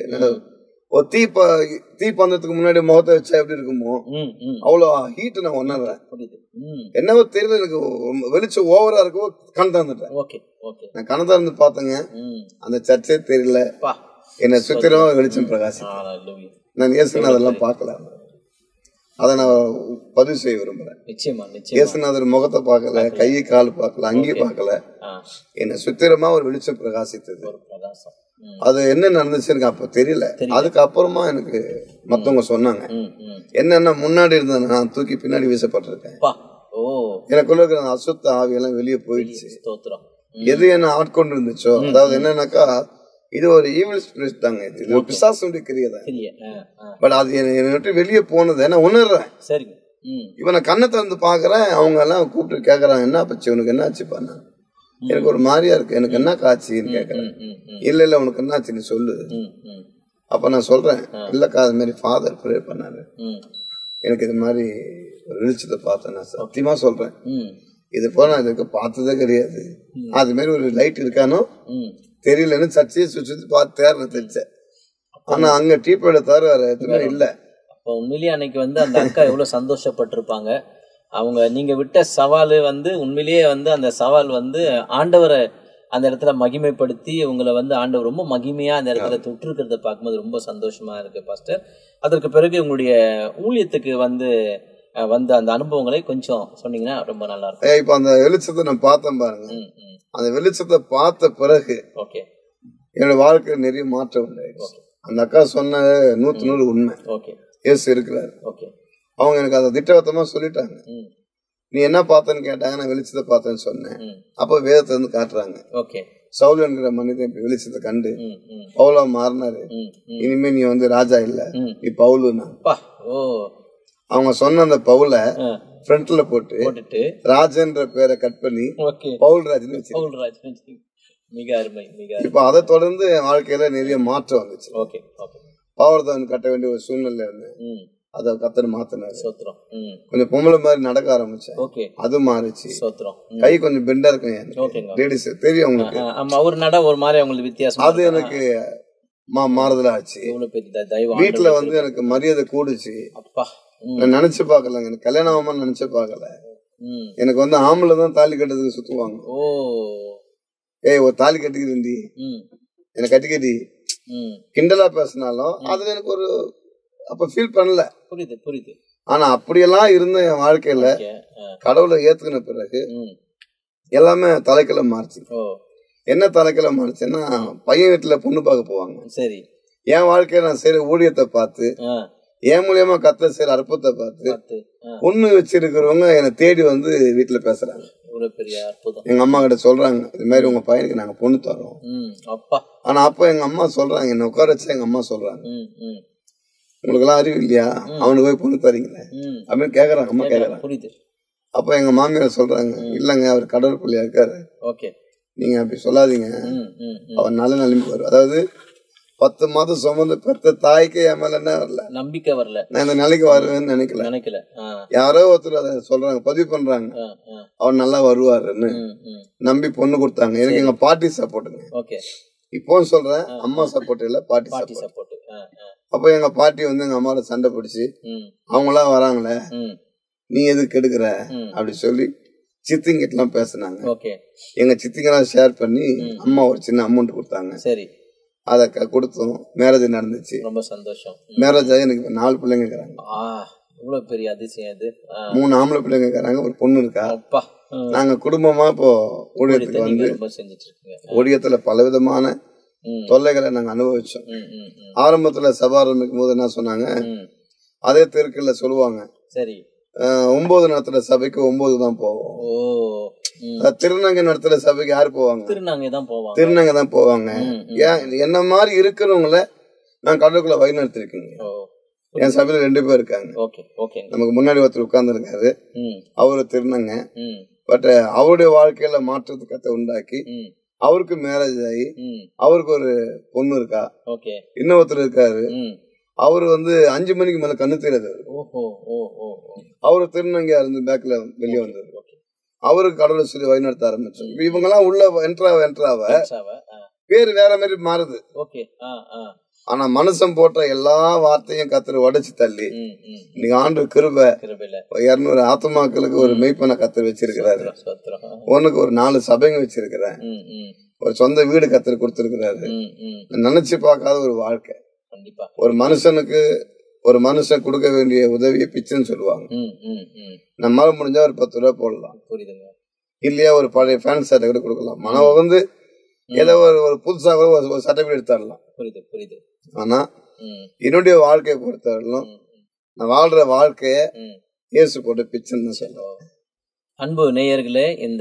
ஒரு தீ ப தீ பந்தத்துக்கு முன்னாடி முகத்தை வச்சா எப்படி இருக்குமோ ம் ம் அவ்வளோ ஹீட் நான் உணர்றேன் புரியுது ம் என்னவோ தெரியல எனக்கு வெளிச்சம் ஓவரா இருக்கோ கண் திறந்துட்டேன் ஓகே ஓகே நான் கண் திறந்து பார்த்தேங்க ம் அந்த சர்ச்சே தெரியல பா என்னை சுத்திரமா வெளிச்சம் பிரகாசி ஹalleluya நான் இயேசுன்னு அதெல்லாம் பார்க்கல அதை நான் பதிவு செய்ய விரும்புறேன் நிச்சயமா நிச்சயமா இயேசுநாதர் முகத்தை பார்க்கல கை கால் பார்க்கல அங்கேயும் பார்க்கல ஆ என்னை சுத்திரமா ஒரு வெளிச்சம் பிரகாசித்தது ஒரு பிரகாசம் ம் அது என்ன நடந்துச்சு எனக்கு அப்ப தெரியல அதுக்கு அப்புறமா எனக்கு மத்தவங்க சொன்னாங்க ம் ம் என்னன்னா முன்னாடி இருந்த நான் தூக்கி பின்னாடி வீசப்பட்டிருக்கேன் பா ஓ எனக்குள்ள இருக்கிற அந்த அசுத்த ஆவியெல்லாம் வெளியே போயிடுச்சு ஸ்தோத்திரம் எது என்ன ஆட்கொண்டு இருந்துச்சோ அதாவது என்னன்னாக்கா இது ஒரு ஈவில் ஸ்பிரிட் தாங்க இது இது ஒரு பிசாசுடைய கிரியை தான் தெரிய ஆ ஆ பட் அது என்னை என்னை விட்டு வெளியே போனதை நான் உணர்றேன் சரிங்க ம் இவன் நான் கண்ணை திறந்து பாக்குறேன் அவங்க எல்லாம் கூப்பிட்டு கேக்குறாங்க என்ன பச்சு உனக்கு என்ன ஆச்சு பண்ண எனக்கு ஒரு மாதிரியா இருக்கு எனக்கு என்ன காட்சின்னு கேக்குறேன் ம் ம் ம் இல்ல இல்ல உனக்கு என்ன ஆச்சு நீ சொல்லு ம் ம் அப்ப நான் சொல்றேன் இல்லக்கா அது மாதிரி ஃபாதர் ப்ரே பண்ணாரு ம் எனக்கு இது மாதிரி ஒரு வெளிச்சத்தை பார்த்தேன் நான் சத்தியமா சொல்றேன் ம் இது போல நான் இதுக்கு பார்த்ததே கிடையாது அது மாதிரி ஒரு லைட் இருக்கானோ ம் தெரியலன்னு சர்ச்சையை சுற்றி சுற்றி பார்த்து தேர்ன தெரிச்சேன் ஆனா அங்க டீப்போட தவிர வேற எதுவுமே இல்ல அப்போ உண்மையிலேயே அன்னைக்கு வந்து அந்த அக்கா எவ்வளோ சந்தோஷப்பட்டிருப்பாங்க அவங்க நீங்க விட்ட சவால் வந்து உண்மையிலேயே வந்து அந்த சவால் வந்து ஆண்டவரை அந்த இடத்துல மகிமைப்படுத்தி உங்களை வந்து ஆண்டவர் ரொம்ப மகிமையா அந்த இடத்துல தொட்டிருக்கிறத பார்க்கும்போது ரொம்ப சந்தோஷமா இருக்கு பாஸ்டர் அதற்கு பிறகு உங்களுடைய ஊழியத்துக்கு வந்து அஹ், வந்த அந்த அனுபவங்களை கொஞ்சம் சொன்னீங்கன்னா ரொம்ப நல்லா இருக்கும் ஏய், இப்ப அந்த வெளிச்சத்தை நான் பார்த்தேன் பாருங்க ம் ம் அந்த வெளிச்சத்தை பார்த்த பிறகு ஓகே என்னோட வாழ்க்கையில் நிறைய மாற்றம் உண்டாயிடுச்சு அந்த அக்கா சொன்ன நூத்து நூறு உண்மை ஓகே இயேசு இருக்கிறாரு ஓகே அவங்க எனக்கு அதை திட்டவட்டமா சொல்லிட்டாங்க ம் நீ என்ன பார்த்தேன்னு கேட்டாங்க நான் வெளிச்சத்தை பார்த்தேன்னு சொன்னேன் ம் அப்ப வேதத்தை வந்து காட்டுறாங்க ஓகே சவுல் என்கிற மனிதன் இப்படி வெளிச்சத்தை கண்டு ம் ம் பவுலா மாறினாரு ம் ம் இனிமே நீ வந்து ராஜா இல்ல ம். நீ பவுலுன்னா பா ஓ அவங்க சொன்ன அந்த பவுல ஆ ஃப்ரண்ட்ல போட்டு போட்டுட்டு ராஜன்ற பேரை கட் பண்ணி ஓகே பவுல் ராஜ்னு வச்சு பவுல்ராஜ் மிக அருமை மிக அருமை இப்ப அதை தொடர்ந்து என் வாழ்க்கையில நிறைய மாற்றம் வந்துச்சு ஓகே ஓகே பாவர்தான் கட்ட வேண்டிய ஒரு சூழ்நிலை இருந்தேன் ம் அதை கத்தர் மாத்தினாரு சோத்திரம் ம் கொஞ்சம் பொம்பளை மாதிரி நடக்க ஆரம்பிச்சேன் ஓகே அது மாறிச்சு சோத்திரம் ம். கை கொஞ்சம் பெண்டா இருக்கும் எனக்கு ஓகேங்க லேடிஸ் தெரியும் உங்களுக்கு ஆ, ஆமா ஒரு நட ஒரு மாதிரி அவங்களுக்கு வித்தியாசம் அது எனக்கு மா மாறுதல் ஆச்சு இவ்வளவு பெரிய த- தயவு வீட்டுல வந்து எனக்கு மரியாதை கூடுச்சு அப்பா ம் நான் நினைச்சு பார்க்கலங்க எனக்கு கல்யாணம் ஆகாம நினைச்சு பார்க்கல ம் எனக்கு வந்து ஆம்பளை தான் தாலி கட்டுறதுக்கு சுத்துவாங்க ஓ ஏய் ஒரு தாலி கட்டிக்கிறேன்டி ம் என்னை கட்டிக்கடி ம் கிண்டலா பேசினாலும் அதுல எனக்கு ஒரு அப்ப ஃபீல் பண்ணல புரியுது புரியுது ஆனா அப்படியெல்லாம் இருந்த என் வாழ்க்கையில ஓகே ஆ, கடவுளை ஏத்துக்கின பிறகு ம் எல்லாமே தலைக்கில மாறுச்சு ஓ என்ன தலைக்கில மாறுச்சுன்னா பையன் வீட்டுல பொண்ணு பார்க்க போவாங்க சரி என் வாழ்க்கையில நான் செய்யற ஊழியத்தை பார்த்து ஆ என் மூலியமா கத்த செய்யற அற்புதத்தை பார்த்து பார்த்து ஆ பொண்ணு வச்சிருக்கிறவங்க என்னை தேடி வந்து வீட்டுல பேசுறாங்க இவ்வளவு பெரிய அற்புதம் எங்க அம்மா கிட்ட சொல்றாங்க இது மாதிரி உங்க பையனுக்கு நாங்க பொண்ணு தரோம் ம் அப்பா ஆனா அப்ப எங்க அம்மா சொல்றாங்க என்ன உட்கார வச்சு எங்க அம்மா சொல்றாங்க ம் ம் உங்களுக்கு எல்லாம் அறிவு இல்லையா அவனுக்கு போய் பொண்ணு தரீங்களே ம் அப்படின்னு கேக்குறாங்க அம்மா கேக்குறாங்க புரியுது அப்ப எங்க மாமியார் சொல்றாங்க இல்லங்க அவர் கடவுள் பிள்ளையா இருக்காரு ஓகே நீங்க அப்படி சொல்லாதீங்க ம் ம் ம் அவர் நல்ல நிலைமைக்கு வரும் அதாவது பத்து மாதம் சுமந்து பெத்த தாய்க்கு என் மேல என்ன வரல நம்பிக்கை வரல நான் இந்த நிலைக்கு வருவேன்னு நினைக்கல நினைக்கல ஆ யாரோ ஒருத்தர் அதை சொல்றாங்க பதிவு பண்றாங்க ஆ ஆ அவர் நல்லா வருவாருன்னு ம் ம் நம்பி பொண்ணு கொடுத்தாங்க எனக்கு எங்க பாட்டி சப்போர்ட்டுங்க ஓகே இப்போ சொல்றேன் அம்மா சப்போர்ட் இல்ல பாட்டி பாட்டி சப்போர்ட் சப்போர்ட் ஆ ஆ அப்போ எங்க பாட்டி வந்து எங்க அம்மாவோட சண்டை பிடிச்சி ம் அவங்களாம் வராங்களே ம் நீ எதுக்கு கெடுக்கிற ம். அப்படி சொல்லி சித்திங்கிட்டலாம் பேசுனாங்க ஓகே எங்க சித்திங்கெல்லாம் ஷேர் பண்ணி அம்மா ஒரு சின்ன அமௌண்ட் கொடுத்தாங்க சரி அதை க- கொடுத்தோம் மேரேஜ் நடந்துச்சு ரொம்ப சந்தோஷம் மேரேஜ் ஆகி எனக்கு இப்ப நாலு பிள்ளைங்க இருக்கிறாங்க ஆ இவ்வளவு பெரிய அதிசயம் இது ஆ, மூணு ஆம்பளை பிள்ளைங்க இருக்கிறாங்க ஒரு பொண்ணு இருக்கா அப்பா ம். நாங்க குடும்பமா இப்போ ஊழியத்துக்கு நீங்க வந்து ரொம்ப செஞ்சுட்டு இருக்கீங்க ஊழியத்துல பலவிதமான ம், தொல்லைகளை நாங்க அனுபவிச்சோம் ம், ம், ம், ஆரம்பத்துல சபா ஆரம்பிக்கும் போது என்ன சொன்னாங்க ம். அதே தெருக்கல்ல சொல்லுவாங்க சரி அஹ், ஒன்பது நடத்துற சபைக்கு ஒன்பது தான் போவோம் ஓ ம். அஹ், திருநங்கை நடத்துற சபைக்கு யாரு போவாங்க திருநாங்க தான் போவாங்க திருநங்கை தான் போவாங்க ம், ம். ஏன் என்ன மாதிரி இருக்கிறவங்கள நான் கடலுக்குள்ள வழி நடத்திருக்கீங்க ஓ என் சபையில ரெண்டு பேர் இருக்காங்க ஓகே ஓகேங்க நமக்கு முன்னாடி ஒருத்தர் உட்கார்ந்து இருக்காரு ம் அவரு திருநங்க ம் பட் அவருடைய வாழ்க்கையில மாற்றத்து கத்தை உண்டாக்கி ம் அவருக்கு மேரேஜ் ஆகி ம் அவருக்கு ஒரு பொண்ணு இருக்கா ஓகே இன்னொருத்தர் இருக்காரு ம் அவரு வந்து அஞ்சு மணிக்கு மேல கண்ணு தெரியாது அவரு. ஓஹோ ஓ ஓ ஓ அவரு திருநங்கையா இருந்து பேக்ல வெளியே வந்தது ஓகே அவருக்கு கடவுளை சொல்லி வழிநடத்த ஆரம்பிச்சோம் இப்ப இவங்க எல்லாம் உள்ள என்ட்ராவ என்ட்ராவ சாவ ஆ பேர் வேற மாதிரி மாறுது ஓகே ஆ ஆ ஆனா மனுஷன் போட்ட எல்லா வார்த்தையும் கத்தர் உடைச்சு தள்ளி ம் ம் இன்னைக்கு ஆண்டு கிருப கிருபையில இருநூறு ஆத்துமாக்களுக்கு ஒரு மெய்ப்பனை கத்தர் வச்சிருக்கிறாரு சோத்திரம் ஆ. உனக்கு ஒரு நாலு சபைங்க வச்சிருக்கிறேன் ம் ம் ஒரு சொந்த வீடு கத்தர் கொடுத்திருக்கிறாரு ம் ம் நினைச்சு பார்க்காத ஒரு வாழ்க்கை கண்டிப்பா ஒரு மனுஷனுக்கு ஒரு மனுஷன் கொடுக்க வேண்டிய உதவியை பிச்சுன்னு சொல்லுவாங்க ம் ம் ம் நம்மளால முடிஞ்சா ஒரு பத்து ரூபா போடலாம் புரியுதுங்க இல்லையா ஒரு பழைய ஃபேன் சட்டை கூட கொடுக்கலாம் மனம் வந்து ஏதோ ஒரு ஒரு புதுசா கூட ஒரு- ஒரு சர்டிபிகேட் எடுத்துடலாம் புரியுது புரியுது ஆனா ம் என்னுடைய வாழ்க்கையை பொறுத்தவரையிலும் ம், நான் வாழ்ற வாழ்க்கைய ம் இயேசு போட்டு பிச்சுன்னு தான் சொல்லுவேன் அன்பு நேயர்களே இந்த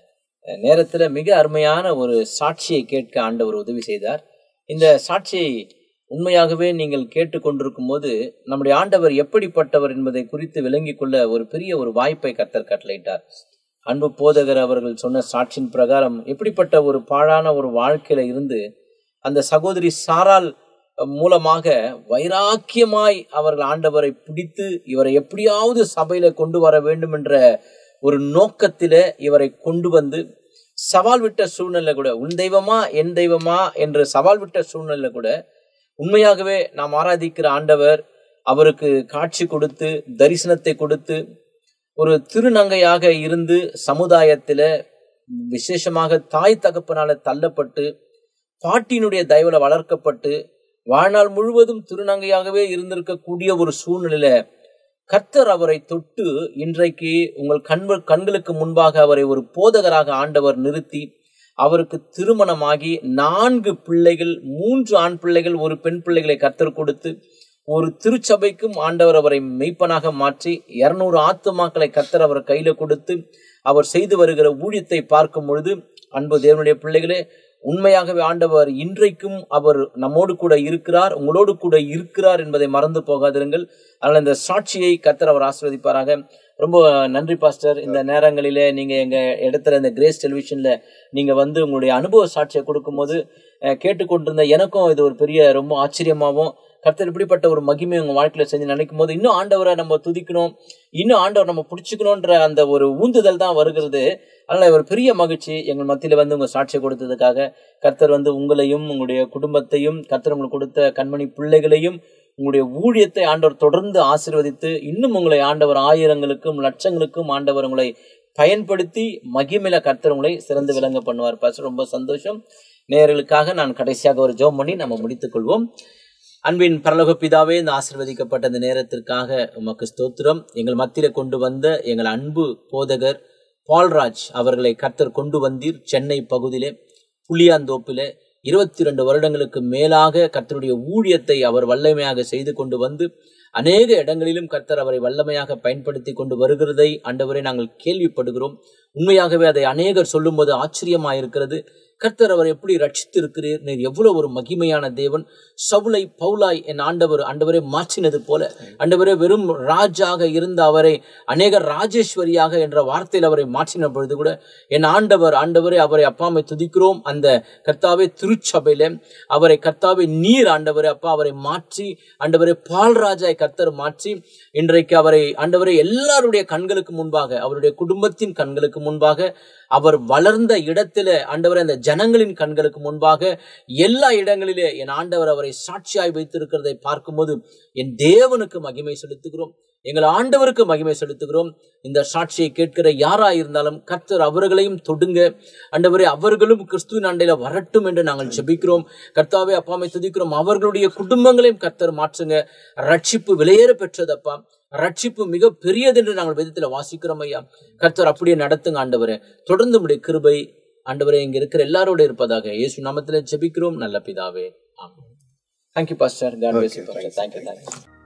நேரத்துல மிக அருமையான ஒரு சாட்சியை கேட்க ஆண்டவர் உதவி செய்தார் இந்த சாட்சியை உண்மையாகவே நீங்கள் கேட்டுக்கொண்டிருக்கும் போது நம்முடைய ஆண்டவர் எப்படிப்பட்டவர் என்பதை குறித்து விளங்கிக் கொள்ள ஒரு பெரிய ஒரு வாய்ப்பை கத்தர் கட்டளையிட்டார் அன்பு போதகர் அவர்கள் சொன்ன சாட்சியின் பிரகாரம் எப்படிப்பட்ட ஒரு பாழான ஒரு வாழ்க்கையில இருந்து அந்த சகோதரி சாரால் மூலமாக வைராக்கியமாய் அவர்கள் ஆண்டவரை பிடித்து இவரை எப்படியாவது சபையில கொண்டு வர வேண்டும் என்ற ஒரு நோக்கத்தில இவரை கொண்டு வந்து சவால் விட்ட சூழ்நிலை கூட உன் தெய்வமா என் தெய்வமா என்று சவால் விட்ட சூழ்நிலை கூட உண்மையாகவே நாம் ஆராதிக்கிற ஆண்டவர் அவருக்கு காட்சி கொடுத்து தரிசனத்தை கொடுத்து ஒரு திருநங்கையாக இருந்து சமுதாயத்தில விசேஷமாக தாய் தகப்பனால தள்ளப்பட்டு பாட்டியினுடைய தயவுல வளர்க்கப்பட்டு வாழ்நாள் முழுவதும் திருநங்கையாகவே இருந்திருக்கக்கூடிய ஒரு சூழ்நிலையில கர்த்தர் அவரை தொட்டு இன்றைக்கு உங்கள் கண்பு கண்களுக்கு முன்பாக அவரை ஒரு போதகராக ஆண்டவர் நிறுத்தி அவருக்கு திருமணமாகி நான்கு பிள்ளைகள் மூன்று ஆண் பிள்ளைகள் ஒரு பெண் பிள்ளைகளை கர்த்தர் கொடுத்து ஒரு திருச்சபைக்கும் ஆண்டவர் அவரை மெய்ப்பனாக மாற்றி இருநூறு ஆத்துமாக்களை கர்த்தர் அவர் கையில கொடுத்து அவர் செய்து வருகிற ஊழியத்தை பார்க்கும் பொழுது அன்பு தேவனுடைய பிள்ளைகளே உண்மையாகவே ஆண்டவர் இன்றைக்கும் அவர் நம்மோடு கூட இருக்கிறார் உங்களோடு கூட இருக்கிறார் என்பதை மறந்து போகாதிருங்கள் அதனால இந்த சாட்சியை கர்த்தர் அவர் ஆசீர்வதிப்பாராக ரொம்ப நன்றி பாஸ்டர் இந்த நேரங்களிலே நீங்க எங்க இடத்துல இந்த கிரேஸ் டெலிவிஷன்ல நீங்க வந்து உங்களுடைய அனுபவ சாட்சியை கொடுக்கும்போது அஹ், கேட்டுக்கொண்டிருந்த எனக்கும் இது ஒரு பெரிய ரொம்ப ஆச்சரியமாகவும் கர்த்தர் இப்படிப்பட்ட ஒரு மகிமை உங்க வாழ்க்கையில செஞ்சு நினைக்கும் போது இன்னும் ஆண்டவரை நம்ம துதிக்கணும் இன்னும் ஆண்டவர் நம்ம பிடிச்சிக்கணும்ன்ற அந்த ஒரு ஊந்துதல் தான் வருகிறது அதனால ஒரு பெரிய மகிழ்ச்சி எங்கள் மத்தியில வந்து உங்க சாட்சியை கொடுத்ததுக்காக கர்த்தர் வந்து உங்களையும் உங்களுடைய குடும்பத்தையும் கர்த்தர் உங்களுக்கு கொடுத்த கண்மணி பிள்ளைகளையும் உங்களுடைய ஊழியத்தை ஆண்டவர் தொடர்ந்து ஆசீர்வதித்து இன்னும் உங்களை ஆண்டவர் ஆயிரங்களுக்கும் லட்சங்களுக்கும் ஆண்டவர் உங்களை பயன்படுத்தி மகிமையில கர்த்தர் உங்களை சிறந்து விளங்க பண்ணுவார் பாஸ் ரொம்ப சந்தோஷம் நேயர்களுக்காக நான் கடைசியாக ஒரு ஜெபம் பண்ணி நம்ம முடித்துக் கொள்வோம் அன்பின் பரலோக பிதாவே இந்த ஆசீர்வதிக்கப்பட்ட இந்த நேரத்திற்காக உமக்கு ஸ்தோத்திரம் எங்கள் மத்தியில கொண்டு வந்த எங்கள் அன்பு போதகர் பால்ராஜ் அவர்களை கர்த்தர் கொண்டு வந்தீர் சென்னை பகுதியிலே புளியாந்தோப்பிலே இருபத்தி ரெண்டு வருடங்களுக்கு மேலாக கர்த்தருடைய ஊழியத்தை அவர் வல்லமையாக செய்து கொண்டு வந்து அநேக இடங்களிலும் கர்த்தர் அவரை வல்லமையாக பயன்படுத்தி கொண்டு வருகிறதை ஆண்டவரை நாங்கள் கேள்விப்படுகிறோம் உண்மையாகவே அதை அநேகர் சொல்லும்போது ஆச்சரியமாயிருக்கிறது கர்த்தர் அவர் எப்படி ரட்சித்து இருக்கிறீர் நீர் எவ்வளவு ஒரு மகிமையான தேவன் சவுலை பவுலாய் என் ஆண்டவர் ஆண்டவரை மாற்றினது போல ஆண்டவரே வெறும் ராஜாக இருந்த அவரை அநேக ராஜேஸ்வரியாக என்ற வார்த்தையில் அவரை மாற்றின பொழுது கூட என் ஆண்டவர் ஆண்டவரே அவரை அப்பாமை துதிக்கிறோம் அந்த கர்த்தாவே திருச்சபையில அவரை கர்த்தாவே நீர் ஆண்டவரே அப்பா அவரை மாற்றி ஆண்டவரே பால்ராஜாய் கர்த்தர் மாற்றி இன்றைக்கு அவரை ஆண்டவரே எல்லாருடைய கண்களுக்கு முன்பாக அவருடைய குடும்பத்தின் கண்களுக்கு முன்பாக அவர் வளர்ந்த இடத்தில ஆண்டவரே அந்த ஜனங்களின் கண்களுக்கு முன்பாக எல்லா இடங்களிலே என் ஆண்டவர் அவரை சாட்சியாய் வைத்திருக்கிறதை பார்க்கும்போது என் தேவனுக்கு மகிமை செலுத்துகிறோம் எங்கள் ஆண்டவருக்கு மகிமை செலுத்துகிறோம் இந்த சாட்சியை கேட்கிற யாரா இருந்தாலும் கர்த்தர் அவர்களையும் தொடுங்க ஆண்டவரே அவர்களும் கிறிஸ்துவின் ஆண்டையில வரட்டும் என்று நாங்கள் ஜெபிக்கிறோம் கர்த்தாவே அப்பாமை துதிக்கிறோம் அவர்களுடைய குடும்பங்களையும் கர்த்தர் மாற்றுங்க ரட்சிப்பு விலையேற பெற்றதப்பா ரட்சிப்பு மிக பெரியது என்று நாங்கள் வேதத்தில் வாசிக்கிறோம் ஐயா கர்த்தர் அப்படியே நடத்துங்க ஆண்டவரே தொடர்ந்து உடைய கிருபை ஆண்டவரே இங்க இருக்கிற எல்லாரோட இருப்பதாக இயேசு நாமத்தில் ஜெபிக்கிறோம் நல்ல பிதாவே amen thank you pastor God bless you pastor thank you thank you